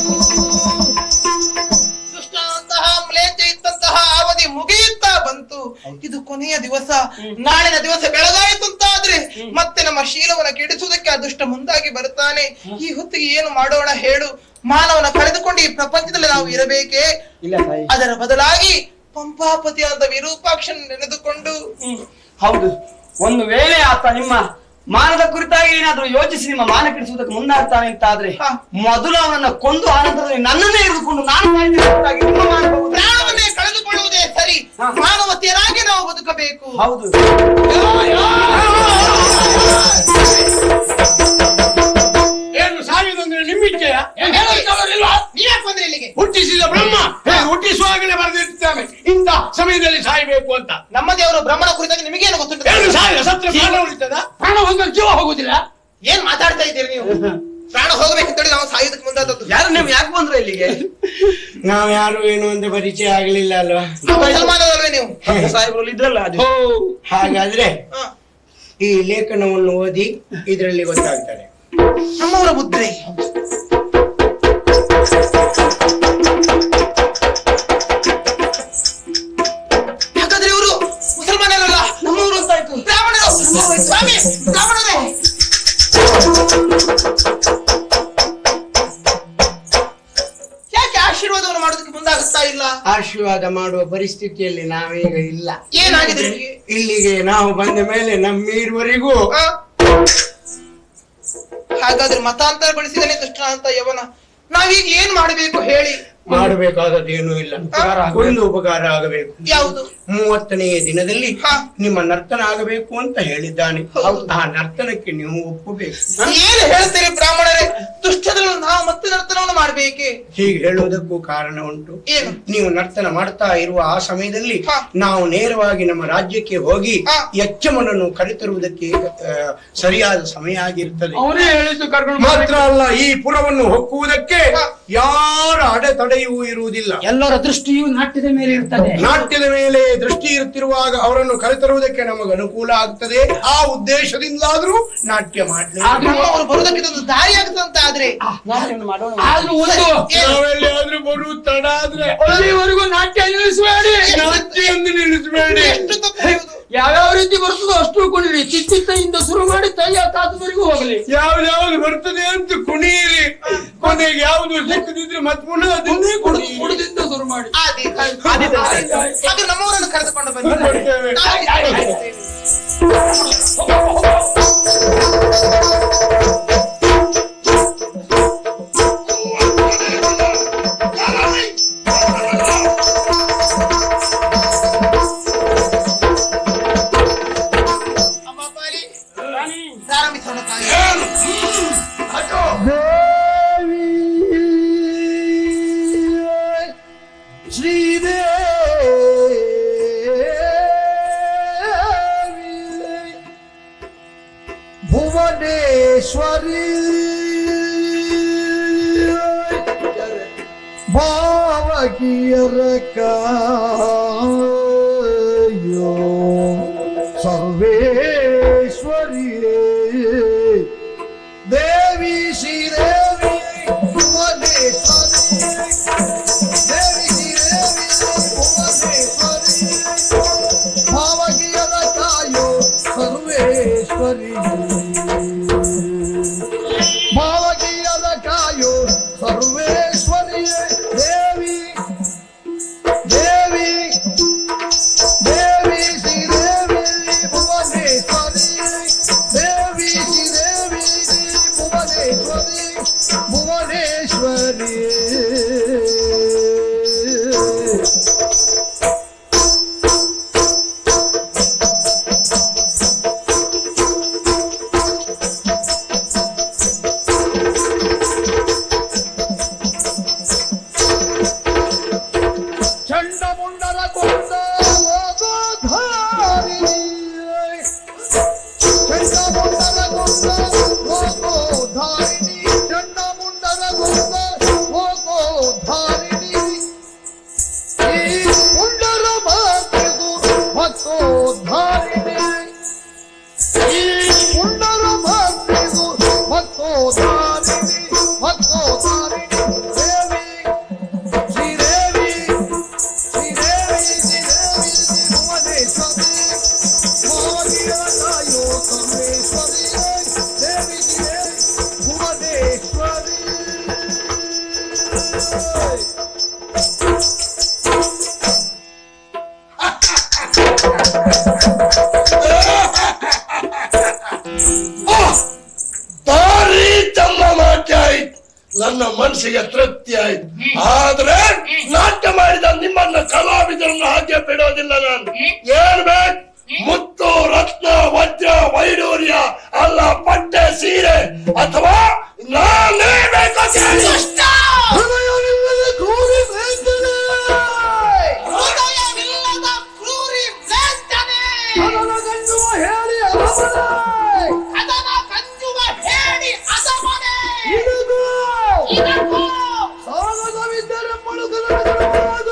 ದುಷ್ಟನಂತಹ ಮ್ಲೇಚ್ಛ ಇದ್ದಂತಹ ಅವಧಿ ಮುಗಿಯುತ್ತಾ ಬಂತು ಇದು ಕೊನೆಯ ದಿವಸ ನಾಳಿನ ದಿವಸ ಬೆಳಗಾಯಿತು ಅಂತಾದ್ರೆ ಮತ್ತೆ ನಮ್ಮ ಶೀಲವನ್ನ ಕೆಡಿಸುವುದಕ್ಕೆ ಆ ದುಷ್ಟ ಮುಂದಾಗಿ ಬರುತ್ತಾನೆ ಈ ಹೊತ್ತಿಗೆ ಏನು ಮಾಡೋಣ ಹೇಳು ಮಾನವನ ಕಳೆದುಕೊಂಡು ಈ ಪ್ರಪಂಚದಲ್ಲಿ ನಾವು ಇರಬೇಕೇ ಇಲ್ಲ ತಾಯಿ ಅದರ ಬದಲಾಗಿ ಪಂಪಾಪತಿ ಅಂತ ವಿರೂಪಾಕ್ಷನ ನೆನೆದುಕೊಂಡು ಹೌದು ಒಂದು ವೇಳೆ ಆತ ನಿಮ್ಮ ಮಾನದ ಕುರಿತಾಗಿ ಏನಾದ್ರೂ ಯೋಚಿಸಿ ನಿಮ್ಮ ಮಾನ ಕೆಡಿಸುವುದಕ್ಕೆ ಮುಂದಾಗ್ತಾನೆ ಅಂತಾದ್ರೆ ಹಾ. ಮೊದಲು ಅವನನ್ನ ಕೊಂದು ಆನಂತರದಲ್ಲಿ ನನ್ನನ್ನೇ ಹಿಡಿದುಕೊಂಡು ನಾನು ಸಾಯ್ತೇನೆ ಹೊರತಾಗಿ ನಿಮ್ಮ ಮಾನ ಹೋಗುವುದಿಲ್ಲ. ಪ್ರಾಣವನ್ನೇ ಕಳೆದುಕೊಳ್ಳುವುದೇ ಸರಿ ಹಾ. ಮಾನವತಿಯರಾಗಿ ನಾವು ಬದುಕಬೇಕು ಹೌದು ಏನು ಸಾಯುವುದಂದ್ರೆ ನಿಮ್ಮಿಚ್ಛೆಯ ನೀವೇ ಬಂದ್ರಿ ಇಲ್ಲಿಗೆ ಹುಟ್ಟಿಸಿದ ಬ್ರಹ್ಮ ಹೇ, ಹುಟ್ಟಿಸುವಾಗಲೇ ಬರೆದಿರ್ತಾನೆ ಇಂಥ ಸಮಯದಲ್ಲಿ ಸಾಯಬೇಕು ಅಂತ ನಮ್ಮ ದೇವರು ಬ್ರಹ್ಮನ ಕುರಿತಾಗಿ ನಿಮಗೇನು ಗೊತ್ತುಂಟು ಏನು ಸಾಯ ಸತ್ರ ಪ್ರಾಣ ಉಳಿತದ ಪ್ರಾಣ ಹೋದಾಗ ಜೀವ ಹೋಗುದಿಲ್ಲ ಏನ್ ಮಾತಾಡ್ತಾ ಇದ್ದೀರಿ ನೀವು ಪ್ರಾಣ ಹೋಗ್ಬೇಕಂತೇಳಿ ನಾವು ಸಾಯೋದಕ್ಕೆ ಮುಂದಾದದ್ದು ಯಾರು ನೀವು ಯಾಕೆ ಬಂದ್ರೆ ಇಲ್ಲಿಗೆ ನಾವ್ ಯಾರು ಏನು ಅಂತ ಪರಿಚಯ ಆಗ್ಲಿಲ್ಲ ಅಲ್ವಾ ಮುಸಲ್ಮಾನರಲ್ವೇ ನೀವು ಸಾಹೇಬ್ರಲ್ಲಿ ಇದ್ರಲ್ಲ ಅದು ಹಾಗಾದ್ರೆ ಹ. ಈ ಲೇಖನವನ್ನು ಓದಿ ಇದರಲ್ಲಿ ಗೊತ್ತಾಗ್ತದೆ ನಮ್ಮವರ ಮುದ್ರೆ ಹಾಗಾದ್ರೆ ಇವರು ಮುಸಲ್ಮಾನರಲ್ಲ ನಮ್ಮವರು ಅಂತಾಯ್ತು ಬ್ರಾಹ್ಮಣರು ಸ್ವಾಮಿ ಬ್ರಾಹ್ಮಣರೇ ಯಾಕೆ ಆಶೀರ್ವಾದವನ್ನು ಮಾಡೋದಕ್ಕೆ ಮುಂದಾಗುತ್ತಾ ಇಲ್ಲ ಆಶೀರ್ವಾದ ಮಾಡುವ ಪರಿಸ್ಥಿತಿಯಲ್ಲಿ ನಾವೀಗ ಇಲ್ಲ ಏನಾಗಿದೆ ನಿಮಗೆ ಇಲ್ಲಿಗೆ ನಾವು ಬಂದ ಮೇಲೆ ನಮ್ಮೀರ್ವರೆಗೂ ಆ? ಹಾಗಾದ್ರೆ ಮತಾಂತರಗೊಳಿಸಿದನೆ ದುಷ್ಟ ಅಂತ ಯವನ ನಾವೀಗ ಏನ್ ಮಾಡಬೇಕು ಹೇಳಿ ಮಾಡಬೇಕಾದದ್ದು ಏನೂ ಇಲ್ಲ ಒಂದು ಉಪಕಾರ ಆಗಬೇಕು ಯಾವುದು ಮೂವತ್ತನೆಯ ದಿನದಲ್ಲಿ ಹಾ. ನಿಮ್ಮ ನರ್ತನ ಆಗಬೇಕು ಅಂತ ಹೇಳಿದ್ದಾನೆ ಆ ನರ್ತನಕ್ಕೆ ನೀವು ಒಪ್ಪಬೇಕು ಏನ್ ಹೇಳ್ತೀರಿ ಬ್ರಾಹ್ಮಣರೇ ದುಷ್ಟದಲ್ಲಿ ನಾವು ಮತ್ತೆ ನರ್ತನವನ್ನು ಮಾಡ್ಬೇಕೆ ಹೀಗೆ ಹೇಳುವುದಕ್ಕೂ ಕಾರಣ ಉಂಟು ಏನು ನೀವು ನರ್ತನ ಮಾಡ್ತಾ ಇರುವ ಆ ಸಮಯದಲ್ಲಿ ಹಾ. ನಾವು ನೇರವಾಗಿ ನಮ್ಮ ರಾಜ್ಯಕ್ಕೆ ಹೋಗಿ ಹಾ. ಯಚ್ಚಮನನ್ನು ಕರೆತರುವುದಕ್ಕೆ ಆ, ಸರಿಯಾದ ಸಮಯ ಆಗಿರ್ತದೆ ಅವನೇ ಹೇಳಿದ್ದು ಕರ್ಕೊಂಡು ಮಾತ್ರ ಅಲ್ಲ ಈ ಪುರವನ್ನು ಹೊಕ್ಕುವುದಕ್ಕೆ ಹಾ. ಯಾರ ಅಡೆತಡೆಯೂ ಇರುವುದಿಲ್ಲ ಎಲ್ಲರ ದೃಷ್ಟಿಯು ನಾಟ್ಯದ ಮೇಲೆ ಇರ್ತದೆ ನಾಟ್ಯದ ಮೇಲೆ ದೃಷ್ಟಿ ಇರುತ್ತಿರುವಾಗ ಅವರನ್ನು ಕರೆತರುವುದಕ್ಕೆ ನಮಗೆ ಅನುಕೂಲ ಆಗ್ತದೆ ಆ ಉದ್ದೇಶದಿಂದಾದ್ರೂ ನಾಟ್ಯ ಮಾಡಲಿ ನಮ್ಮವರು ಬರುವುದಕ್ಕೆ ಇದೊಂದು ದಾರಿ ಆಗುತ್ತೆ ಅಂತ ಆದ್ರೆ ಮಾಡೋಣ ಆದ್ರೂ ಒಂದು ಏನು? ನಾವೆಲ್ಲಿಯಾದ್ರೂ ಬರು ತಡ ಆದ್ರೆ ಅಲ್ಲಿವರೆಗೂ ನಾಟ್ಯ ನಿಲ್ಲಿಸಬೇಡಿ ನಾಟ್ಯ ಎಂದು ನಿಲ್ಲಿಸಬೇಡಿ ಎಷ್ಟು ತಪ್ಪು ಯಾವ್ಯಾವ ರೀತಿ ಬರ್ತದೋ ಅಷ್ಟು ಕುಣಿರಿ ಚಿತ್ತಿತ್ತೆಯಿಂದ ಶುರು ಮಾಡಿ ತೈಯ ತಾತದವರೆಗೂ ಹೋಗಲಿ ಯಾವ್ದಾವ್ದು ಬರ್ತದೆ ಅಂತ ಕುಣಿಯಿರಿ ಕೊನೆಗೆ ಯಾವ್ದು ಸಿಕ್ಕದಿದ್ರೆ ಮತ್ ಪುನಃ ಅದನ್ನೇ ಕುಡಿಯಿರಿ ಕುಡಿದಿಂದ ಶುರು ಮಾಡಿ ಆದೀತು. ಆದೀತು. ಹಾಗೆ ನಮ್ಮವರನ್ನು ಕರೆದುಕೊಂಡು ಬನ್ನಿ ಬರ್ತೇವೆ. ನಾವು ಇರ್ತೇವೆ. ಅಮ್ಮ ಪಾಲಿ, ಪ್ರಾರಂಭಿಸೋಣ ತಾಯಿ. ದೇವಿ ಶ್ರೀದೇವಿ ಭುವನೇಶ್ವರಿ ಭಾವಕಿಯರ ಕಾಯೋ ಸರ್ವೇಶ್ವರಿಯೇ ದೇವಿ ಶ್ರೀದೇವಿ ಭುವನೇಶ್ವರಿ ದೇವಿ ಶ್ರೀದೇವಿ ಭುವನೇಶ್ವರಿ ಭಾವ ಮತ್ತೋದ್ಧಾರಿಣಿ ಈ ಪುಂಡರ ಭಕ್ತಿಗೂ ಮತ್ತೋದ್ಧಾರಿಣಿ ಮತ್ತೋದ್ಧಾರಿಣಿ ದೇವಿ ಶ್ರೀದೇವಿ ಶ್ರೀದೇವಿ ಶ್ರೀದೇವಿ ಶ್ರೀಮದೇಶ್ವರಿ ಮಹಾವೀರ ಕಾಯೋ ಸರ್ವೇಶ್ವರಿ ದೇವಿ ಶ್ರೀದೇವಿ ಭುವನೇಶ್ವರಿ ಭಾರಿ ಚಂದ ನಾಟ್ಯ ಆಯ್ತು ನನ್ನ ಮನಸ್ಸಿಗೆ ತೃಪ್ತಿ ಆಯ್ತು ಆದ್ರೆ ನಾಟ್ಯ ಮಾಡಿದ ನಿಮ್ಮನ್ನ ಕಲಾವಿದರನ್ನು ಹಾಗೆ ಬಿಡೋದಿಲ್ಲ ನಾನು ಏನ್ ಬೇಕು ಮುತ್ತು ರತ್ನ ವಜ್ರ ವೈಡೂರ್ಯ ಅಲ್ಲ ಬಟ್ಟೆ ಸೀರೆ ಅಥವಾ ನಾನೇ ಬೇಕು ಅಂತ ಹೇಳಿ. ಹೃದಯವಿಲ್ಲದ ಕ್ರೂರಿ ವೇದನೆ. ಹೃದಯವಿಲ್ಲದ ಕ್ರೂರಿ ವೇದನೆ. ಅದರ ಗಂಡುವ ಹೇಳಿ ಅರಮನೆ. ಅದನ ಕಂಜುವ ಹೇಳಿ ಅದಮನೆ. ಇದಕ್ಕೂ ಇದಕ್ಕೂ ಸಾಗಸವಿದ್ದರೆ ಮಳುಕುವುದು.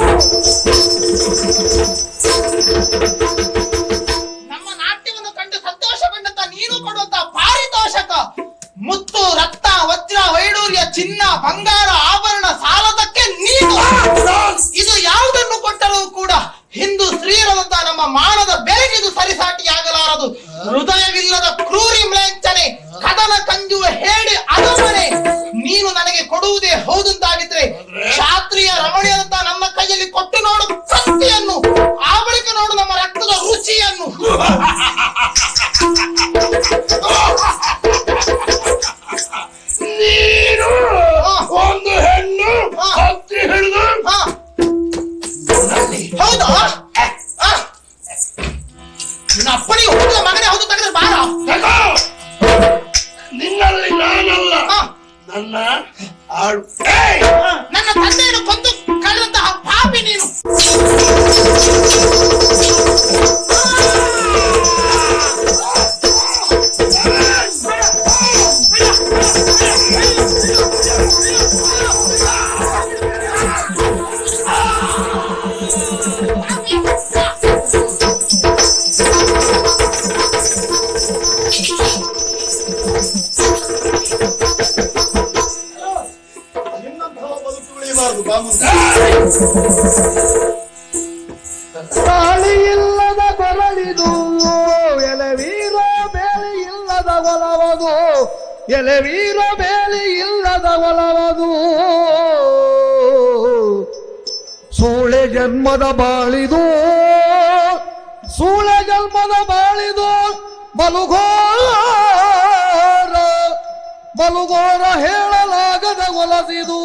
ನಮ್ಮ ನಾಟ್ಯವನ್ನು ಕಂಡು ಸಂತೋಷಗೊಂಡಂತ ನೀನು ಕೊಡುವಂತ ಪಾರಿತೋಷಕ ಮುತ್ತು ರಕ್ತ ವಜ್ರ ವೈಡೂರ್ಯ ಚಿನ್ನ ಬಂಗಾರ ಆಭರಣ ಸಾಲದಕ್ಕೆ ನೀನು ಇದು ಯಾವುದನ್ನು ಕೊಟ್ಟರೂ ಕೂಡ ಹಿಂದೂ ಸ್ತ್ರೀಯರಂತ ನಮ್ಮ ಮಾನದ ಬೆಲೆಗೆ ಇದು ಸರಿಸಾಟಿಯಾಗಲಾರದು ಹೃದಯವಿಲ್ಲದ ಕ್ರೂರಿ ಮ್ಲೇಂಚನೆ ಕದನ ಕಂಜುವ ಹೇಳಿ ಅದಮನೆ ನೀನು ನನಗೆ ಕೊಡುವುದೇ ಹೌದಂತಾಗಿದ್ರೆ ಶಾಸ್ತ್ರೀಯ ರಮಣಿಯಂತ ನಮ್ಮ ಕೈಯಲ್ಲಿ ಕೊಟ್ಟು ನೋಡು ಕತ್ತಿಯನ್ನು ಆ ಬಳಿಕ ನೋಡು ನಮ್ಮ ರಕ್ತದ ರುಚಿಯನ್ನು ನೀನು ಒಂದು ಹೆಣ್ಣು ಹತ್ತಿ ಹಿಡಿದು ಹಾ. ಹೌದಾ ಆ? ನಿನ್ನ ಅಪ್ಪನಿಗೆ ಹುಟ್ಟಿದ ಮಗನೇ ಹೌದು ತೆಗೆದ್ರೆ ಬಾರ ತಗೋ. ನಿನ್ನಲ್ಲಿ ನಾನಲ್ಲ ಹಾ. ನನ್ನ ಆಳು ಏಯ್! ನನ್ನ ತಂದೆಯನ್ನು ಕೊಂದು ಕಳೆದಂತಹ ಪಾಪಿ ನೀನು ನಿನ್ನಂತಹ ಬದುಕು ಉಳಿಯಬಾರದು ಬಾಮುಂದ ತಾಳಿ ಇಲ್ಲದ ಕೊರಳಿದು ಎಲವೀರ ಬೇಲಿ ಇಲ್ಲದ ಒಲವದು ಎಲವೀರ ಬೇಲಿ ಇಲ್ಲದ ಒಲವದು ಸೂಳೆ ಜನ್ಮದ ಬಾಳಿದು ಸೂಳೆ ಜನ್ಮದ ಬಾಳಿದು ಬಲುಘೋರ ಬಲುಘೋರ ಹೇಳಲಾಗದ ಒಲಸಿದು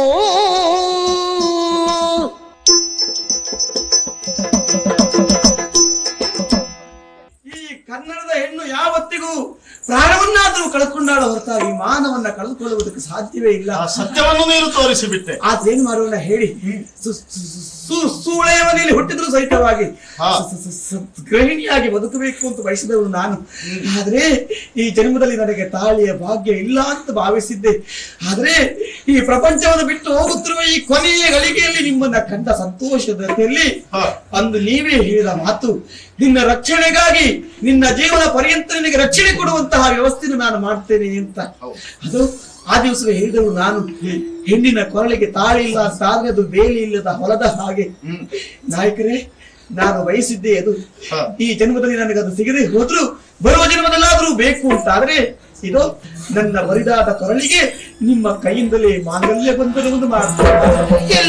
ಈ ಕನ್ನಡದ ಹೆಣ್ಣು ಯಾವತ್ತಿಗೂ ಪ್ರಾಣವನ್ನಾದರೂ ಕಳೆದುಕೊಂಡಾಳ ಹೊರತಾಗಿ ಮಾನವನ್ನ ಕಳೆದುಕೊಳ್ಳುವುದಕ್ಕೆ ಸಾಧ್ಯವೇ ಇಲ್ಲ ಆ ಸತ್ಯವನ್ನು ನೀನು ತೋರಿಸಿಬಿಟ್ಟೆ ಆದ್ರೆ ಏನ್ ಮಾಡೋಣ ಹೇಳಿ ಸು- ಸು- ಸು- ಸೂಳೆಯ ಮನೆಯಲ್ಲಿ ಹುಟ್ಟಿದ್ರು ಸಹಿತವಾಗಿ ಹಾ. ಸ- ಸ- ಸ- ಗೃಹಿಣಿಯಾಗಿ ಬದುಕಬೇಕು ಅಂತ ಬಯಸಿದವಳು ನಾನು ಆದ್ರೆ ಈ ಜನ್ಮದಲ್ಲಿ ನನಗೆ ತಾಳಿಯ ಭಾಗ್ಯ ಇಲ್ಲ ಅಂತ ಭಾವಿಸಿದ್ದೆ ಆದ್ರೆ ಈ ಪ್ರಪಂಚವನ್ನು ಬಿಟ್ಟು ಹೋಗುತ್ತಿರುವ ಈ ಕೊನೆಯ ಗಳಿಗೆಯಲ್ಲಿ ನಿಮ್ಮನ್ನ ಕಂಡ ಸಂತೋಷದಲ್ಲಿ ಹಾ. ಅಂದು ನೀವೇ ಹೇಳಿದ ಮಾತು ನಿನ್ನ ರಕ್ಷಣೆಗಾಗಿ ನಿನ್ನ ಜೀವನ ಪರ್ಯಂತ ನಿನಗೆ ರಕ್ಷಣೆ ಕೊಡುವಂತಹ ವ್ಯವಸ್ಥೆಯನ್ನು ನಾನು ಮಾಡ್ತೇನೆ ಅಂತ ಅದು ಆ ದಿವಸವೇ ಹೇಳಿದಳು ನಾನು ಹೆಣ್ಣಿನ ಕೊರಳಿಗೆ ತಾಳಿ ಇಲ್ಲ ಅಂತಾದ್ರೆ ಅದು ಬೇಲಿ ಇಲ್ಲದ ಹೊಲದ ಹಾಗೆ ನಾಯಕರೇ ನಾನು ಬಯಸಿದ್ದೆ ಅದು ಹಾ. ಈ ಜನ್ಮದಲ್ಲಿ ನನಗೆ ಅದು ಸಿಗದೆ ಹೋದ್ರು ಬರುವ ಜನ್ಮದಲ್ಲಾದ್ರೂ ಬೇಕು ಅಂತ ಆದ್ರೆ ಇದು ನನ್ನ ಬರಿದಾದ ಕೊರಳಿಗೆ ನಿಮ್ಮ ಕೈಯಿಂದಲೇ ಮಾಂಗಲ್ಯ ಬಂಧನವನ್ನು ಮಾಡ್ತೇನೆ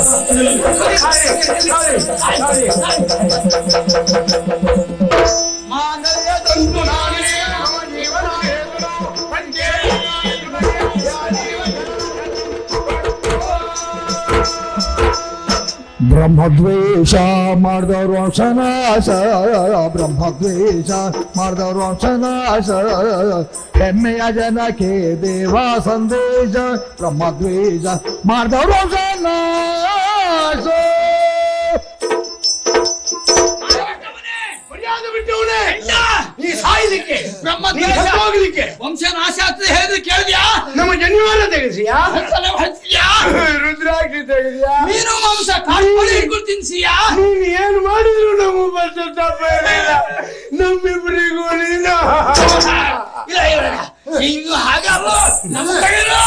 ಮಾಂಗಲ್ಯ ತಂದು ನಾನೇ ನಮ್ಮ ಜೀವನ ಬ್ರಹ್ಮದ್ವೇಷ ಮಾಡಿದವರು ವಂಶನಾಶ ಬ್ರಹ್ಮದ್ವೇಷ ಮಾಡಿದವರು ವಂಶನಾಶ ಹೆಮ್ಮೆಯ ಜನಕ್ಕೆ ದೇವ ಸಂದೇಶ ಬ್ರಹ್ಮದ್ವೇಷ ಮಾಡಿದವರು ವಂಶನಾಶ ಮರ್ಯಾದೆ ಬಿಟ್ಟವನೇ ನೀ ಸಾಯ್ಲಿಕ್ಕೆ ನೀ ಸತ್ತೋಗ್ಲಿಕ್ಕೆ ವಂಶ ನಾಶ ಆಗ್ತದೆ ಹೇಳಿದ್ರೆ ಕೇಳಿದ್ಯಾ ನಮ್ಮ ಜನಿವಾರ ತೆಗೆಸಿಯಾ ಹಲ್ಸಿಯಾ ರುದ್ರಾಕ್ಷಿ ತೆಗೆದ್ಯಾ ಮೀನು ಮಾಂಸ ಕಾಡ್ಕೋಳಿ ಹಿಡ್ಕೊಂಡು ತಿನ್ಸಿಯಾ ನೀನ್ ಏನ್ ಮಾಡಿದ್ರು ನಮ್ಮ ಬಸ್ ತಪ್ಪಿರಲಿಲ್ಲ ನಮ್ಮಿಬ್ಬರಿಗೂ ನೀನು ಇಲ್ಲ ಇಲ್ಲ ಹಿಂಗ ಹಾಗಲ್ಲ ನಮ್ಮ ಕಡೆನೂ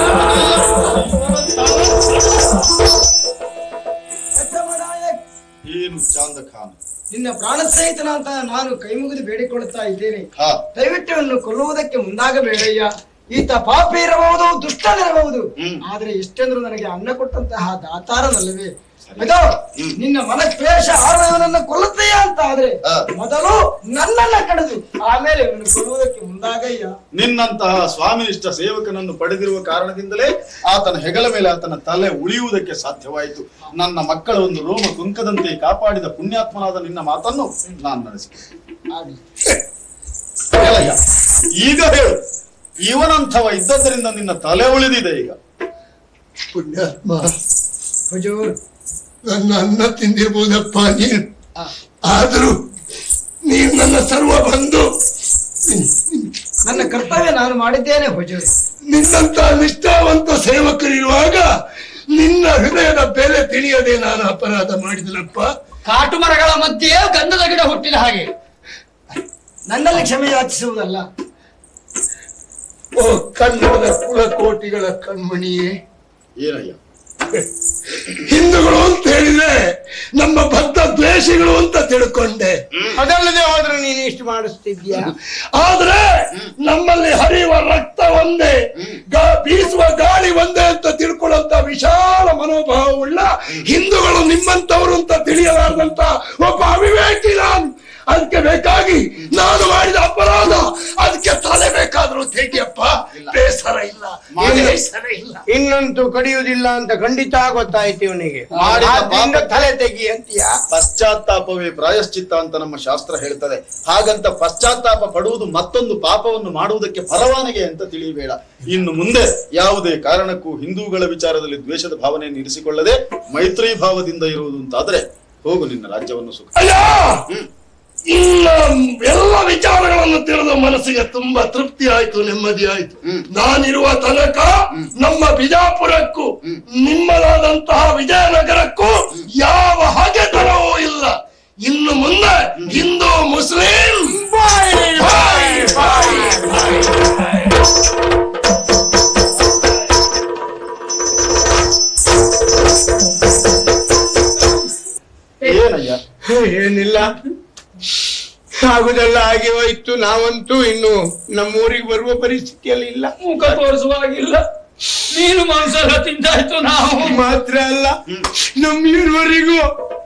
ಏನು ಚಾಂದ ಖಾನ್ ನಿನ್ನ ಪ್ರಾಣ ಸಹಿತನ ಅಂತ ನಾನು ಕೈ ಮುಗಿದು ಬೇಡಿಕೊಳ್ಳುತ್ತಾ ಇದ್ದೇನೆ ಹಾ ದಯವಿಟ್ಟು ಇವನು ಕೊಲ್ಲುವುದಕ್ಕೆ ಮುಂದಾಗಬೇಡಯ್ಯ ಈತ ಪಾಪಿ ಇರಬಹುದು ದುಷ್ಟನಿರಬಹುದು ಹ್ಮ್. ಆದ್ರೆ ಎಷ್ಟೆಂದ್ರು ನನಗೆ ಅನ್ನ ಕೊಟ್ಟಂತಹ ದಾತಾರನಲ್ಲವೇ ಇದು ನಿನ್ನ ಮನ ಕ್ಲೇಶ ಆರವನನ್ನ ಕೊಲ್ಲುತ್ತೆಯ ಅಂತ ಆದ್ರೆ ಹಾ. ಮೊದಲು ನನ್ನನ್ನ ಕಡಿದು ಆಮೇಲೆ ಇವನು ಕೊಲ್ಲುವುದಕ್ಕೆ ಮುಂದಾಗಯ್ಯ ನಿನ್ನಂತಹ ಸ್ವಾಮಿನಿಷ್ಠ ಸೇವಕನನ್ನು ಪಡೆದಿರುವ ಕಾರಣದಿಂದಲೇ ಆತನ ಹೆಗಲ ಮೇಲೆ ಆತನ ತಲೆ ಉಳಿಯುವುದಕ್ಕೆ ಸಾಧ್ಯವಾಯಿತು ನನ್ನ ಮಕ್ಕಳ ಒಂದು ರೋಮ ಕುಂಕದಂತೆ ಕಾಪಾಡಿದ ಪುಣ್ಯಾತ್ಮನಾದ ನಿನ್ನ ಮಾತನ್ನು ನಾನು ನಡೆಸಿದೆ ಆಗ್ಲಿ. ಹೇಳಯ್ಯ, ಈಗ ಹೇಳು ಇವನಂಥವ ಇದ್ದದ್ದರಿಂದ ನಿನ್ನ ತಲೆ ಉಳಿದಿದೆ ಈಗ ಪುಣ್ಯಾತ್ಮ ಹುಜೂರ್ ನನ್ನ ಅನ್ನ ತಿಂದಿರ್ಬೋದಪ್ಪ ನೀನು ಆ, ಆದರೂ ನೀನು ನನ್ನ ಸರ್ವ ಬಂಧು ನನ್ನ ಕರ್ತವ್ಯ ನಾನು ಮಾಡಿದ್ದೇನೆ ಹುಜೂರ್ ನಿನ್ನಂತ ನಿಷ್ಠಾವಂತ ಸೇವಕರಿರುವಾಗ ನಿನ್ನ ಹೃದಯದ ಬೆಲೆ ತಿಳಿಯದೆ ನಾನು ಅಪರಾಧ ಮಾಡಿದನಪ್ಪ ಕಾಟು ಮರಗಳ ಮಧ್ಯೆ ಗಂಧದ ಗಿಡ ಹುಟ್ಟಿದ ಹಾಗೆ ನನ್ನಲ್ಲಿ ಕ್ಷಮೆ ಯಾಚಿಸುವುದಲ್ಲ ಓ ಕನ್ನಡದ ಕುಲಕೋಟಿಗಳ ಕಣ್ಮಣಿಯೇ ಏನಯ್ಯ ಹಿಂದೂಗಳು ಅಂತ ಹೇಳಿದ್ರೆ ನಮ್ಮ ಬದ್ಧ ದ್ವೇಷಿಗಳು ಅಂತ ತಿಳ್ಕೊಂಡೆ ಅದಲ್ಲದೆ ಹೋದ್ರೆ ನೀನು ಇಷ್ಟು ಮಾಡಿಸ್ತಿದ್ಯಾ ಆದ್ರೆ ನಮ್ಮಲ್ಲಿ ಹರಿಯುವ ರಕ್ತ ಒಂದೇ ಗಾ- ಬೀಸುವ ಗಾಳಿ ಒಂದೇ ಅಂತ ತಿಳ್ಕೊಳ್ಳುವಂತ ವಿಶಾಲ ಮನೋಭಾವವುಳ್ಳ ಹಿಂದೂಗಳು ನಿಮ್ಮಂತವರು ಅಂತ ತಿಳಿಯಲಾರ್ದಂತ ಒಬ್ಬ ಅವಿವೇಕಿ ನಾನು ಅದಕ್ಕೆ ಬೇಕಾಗಿ ನಾನು ಮಾಡಿದ ಅಪರಾಧ ಅದಕ್ಕೆ ತಲೆ ಬೇಕಾದ್ರೂ ತೆಗಿಯಪ್ಪ ಬೇಸರ ಇಲ್ಲ ಮಾಡಿದ- ಬೇಸರ ಇಲ್ಲ ಇನ್ನಂತೂ ಕಡಿಯುವುದಿಲ್ಲ ಅಂತ ಖಂಡಿತ ಗೊತ್ತಾಯ್ತು ಇವನಿಗೆ ಮಾಡಿದ ಆದ್ರಿಂದ ಪಾಪ- ತಲೆ ತೆಗಿ ಅಂತೀಯ ಪಶ್ಚಾತ್ತಾಪವೇ ಪ್ರಾಯಶ್ಚಿತ್ತ ಅಂತ ನಮ್ಮ ಶಾಸ್ತ್ರ ಹೇಳ್ತದೆ ಹಾಗಂತ ಪಶ್ಚಾತ್ತಾಪ ಪಡುವುದು ಮತ್ತೊಂದು ಪಾಪವನ್ನು ಮಾಡುವುದಕ್ಕೆ ಪರವಾನಗಿ ಅಂತ ತಿಳಿಯಬೇಡ ಇನ್ನು ಮುಂದೆ ಯಾವುದೇ ಕಾರಣಕ್ಕೂ ಹಿಂದೂಗಳ ವಿಚಾರದಲ್ಲಿ ದ್ವೇಷದ ಭಾವನೆಯನ್ನು ಇರಿಸಿಕೊಳ್ಳದೆ ಮೈತ್ರಿ ಭಾವದಿಂದ ಇರುವುದು ಅಂತಾದ್ರೆ ಹೋಗು ನಿನ್ನ ರಾಜ್ಯವನ್ನು ಸುಖ ಅಯ್ಯ ಇನ್ನ ಎಲ್ಲ ವಿಚಾರಗಳನ್ನು ತಿಳಿದು ಮನಸ್ಸಿಗೆ ತುಂಬಾ ತೃಪ್ತಿ ಆಯ್ತು ನೆಮ್ಮದಿ ಆಯ್ತು ನಾನಿರುವ ತನಕ ನಮ್ಮ ಬಿಜಾಪುರಕ್ಕೂ ನಿಮ್ಮದಾದಂತಹ ವಿಜಯನಗರಕ್ಕೂ ಯಾವ ಹಗೆತನವೂ ಇಲ್ಲ ಇನ್ನು ಮುಂದೆ ಹಿಂದೂ ಮುಸ್ಲಿಂ ಬಾಯ್, ಬಾಯ್, ಬಾಯ್. ಏನಯ್ಯ ಏನಿಲ್ಲ ಆಗುದೆಲ್ಲ ಹಾಗೆ ಹೋಯ್ತು ನಾವಂತೂ ಇನ್ನು ನಮ್ಮೂರಿಗೆ ಬರುವ ಪರಿಸ್ಥಿತಿಯಲ್ಲಿ ಇಲ್ಲ ಮುಖ ತೋರಿಸುವಾಗಿಲ್ಲ ಮೀನು ಮಾಂಸ ಎಲ್ಲ ತಿಂದಾಯ್ತು ನಾವು ಮಾತ್ರ ಅಲ್ಲ ನಮ್ಮ ಇರುವರಿಗೂ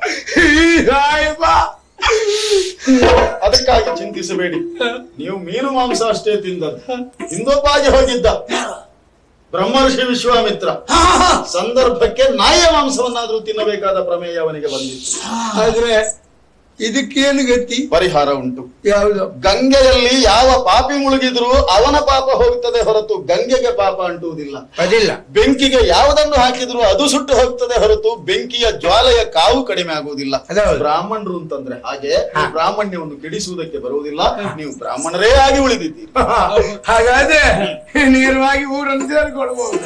ಅದಕ್ಕಾಗಿ ಚಿಂತಿಸಬೇಡಿ ನೀವು ಮೀನು ಮಾಂಸ ಅಷ್ಟೇ ತಿಂದದ್ದು ಹಿಂದೊಬ್ಬಾಗಿ ಹೋಗಿದ್ದ ಬ್ರಹ್ಮರ್ಷಿ ವಿಶ್ವಾಮಿತ್ರ ಸಂದರ್ಭಕ್ಕೆ ನಾಯಿಯ ಮಾಂಸವನ್ನಾದ್ರೂ ತಿನ್ನಬೇಕಾದ ಪ್ರಮೇಯ ಅವನಿಗೆ ಬಂದಿತ್ತು ಆದ್ರೆ ಇದಕ್ಕೇನು ಗತಿ ಪರಿಹಾರ ಉಂಟು ಯಾವುದು ಗಂಗೆಯಲ್ಲಿ ಯಾವ ಪಾಪಿ ಮುಳುಗಿದ್ರು ಅವನ ಪಾಪ ಹೋಗ್ತದೆ ಹೊರತು ಗಂಗೆಗೆ ಪಾಪ ಅಂಟುವುದಿಲ್ಲ ಅದಿಲ್ಲ ಬೆಂಕಿಗೆ ಯಾವುದನ್ನು ಹಾಕಿದ್ರು ಅದು ಸುಟ್ಟು ಹೋಗ್ತದೆ ಹೊರತು ಬೆಂಕಿಯ ಜ್ವಾಲೆಯ ಕಾವು ಕಡಿಮೆ ಆಗುವುದಿಲ್ಲ ಅದೌದು. ಬ್ರಾಹ್ಮಣರು ಅಂತಂದ್ರೆ ಹಾಗೆ ಬ್ರಾಹ್ಮಣ್ಯವನ್ನು ಕೆಡಿಸುವುದಕ್ಕೆ ಬರುವುದಿಲ್ಲ ನೀವು ಬ್ರಾಹ್ಮಣರೇ ಆಗಿ ಉಳಿದಿದ್ದೀರಿ ಹಾಗಾದ್ರೆ ನೇರವಾಗಿ ಊರನ್ನು ಸೇರ್ಕೊಳ್ಬಹುದು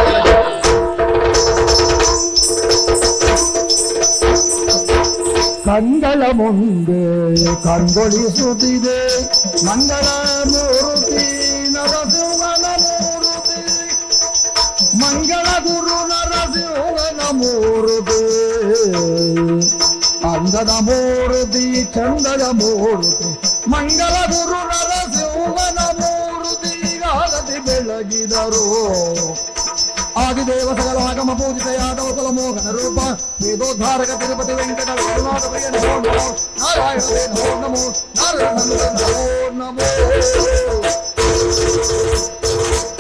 ಕಂಗಳ ಮುಂದೆ ಕಂಗೊಳಿಸುತ್ತಿದೆ ಮಂಗಳ ಮೂರುತಿ ನರಸಿಂಹನ ಮೂರುತಿ ಮಂಗಳ ಗುರು ನರಸಿಂಹನ ಮೂರುತಿ ಅಂದದ ಮೂರುತಿ ಚಂದದ ಮೂರುತಿ ಮಂಗಳ ಗುರು ನರಸಿಂಹನ ಮೂರುತಿ ಆರತಿ ಬೆಳಗಿದರು ಆದಿದೇವ ಸಕಲ ಆಗಮ ಪೂಜಿತ ಯಾದವ ಕುಲ ಮೋಹನ ರೂಪ ವೇದೋದ್ಧಾರಕ ತಿರುಪತಿ ವೆಂಕಟ ವೇಣುನಾಥ ಪ್ರಿಯ ನಮೋ ನಮೋ ನಾರಾಯಣ ದೇ ನಮೋ ನಮೋ ನಾರಾಯಣ ನಮೋ ನಮೋ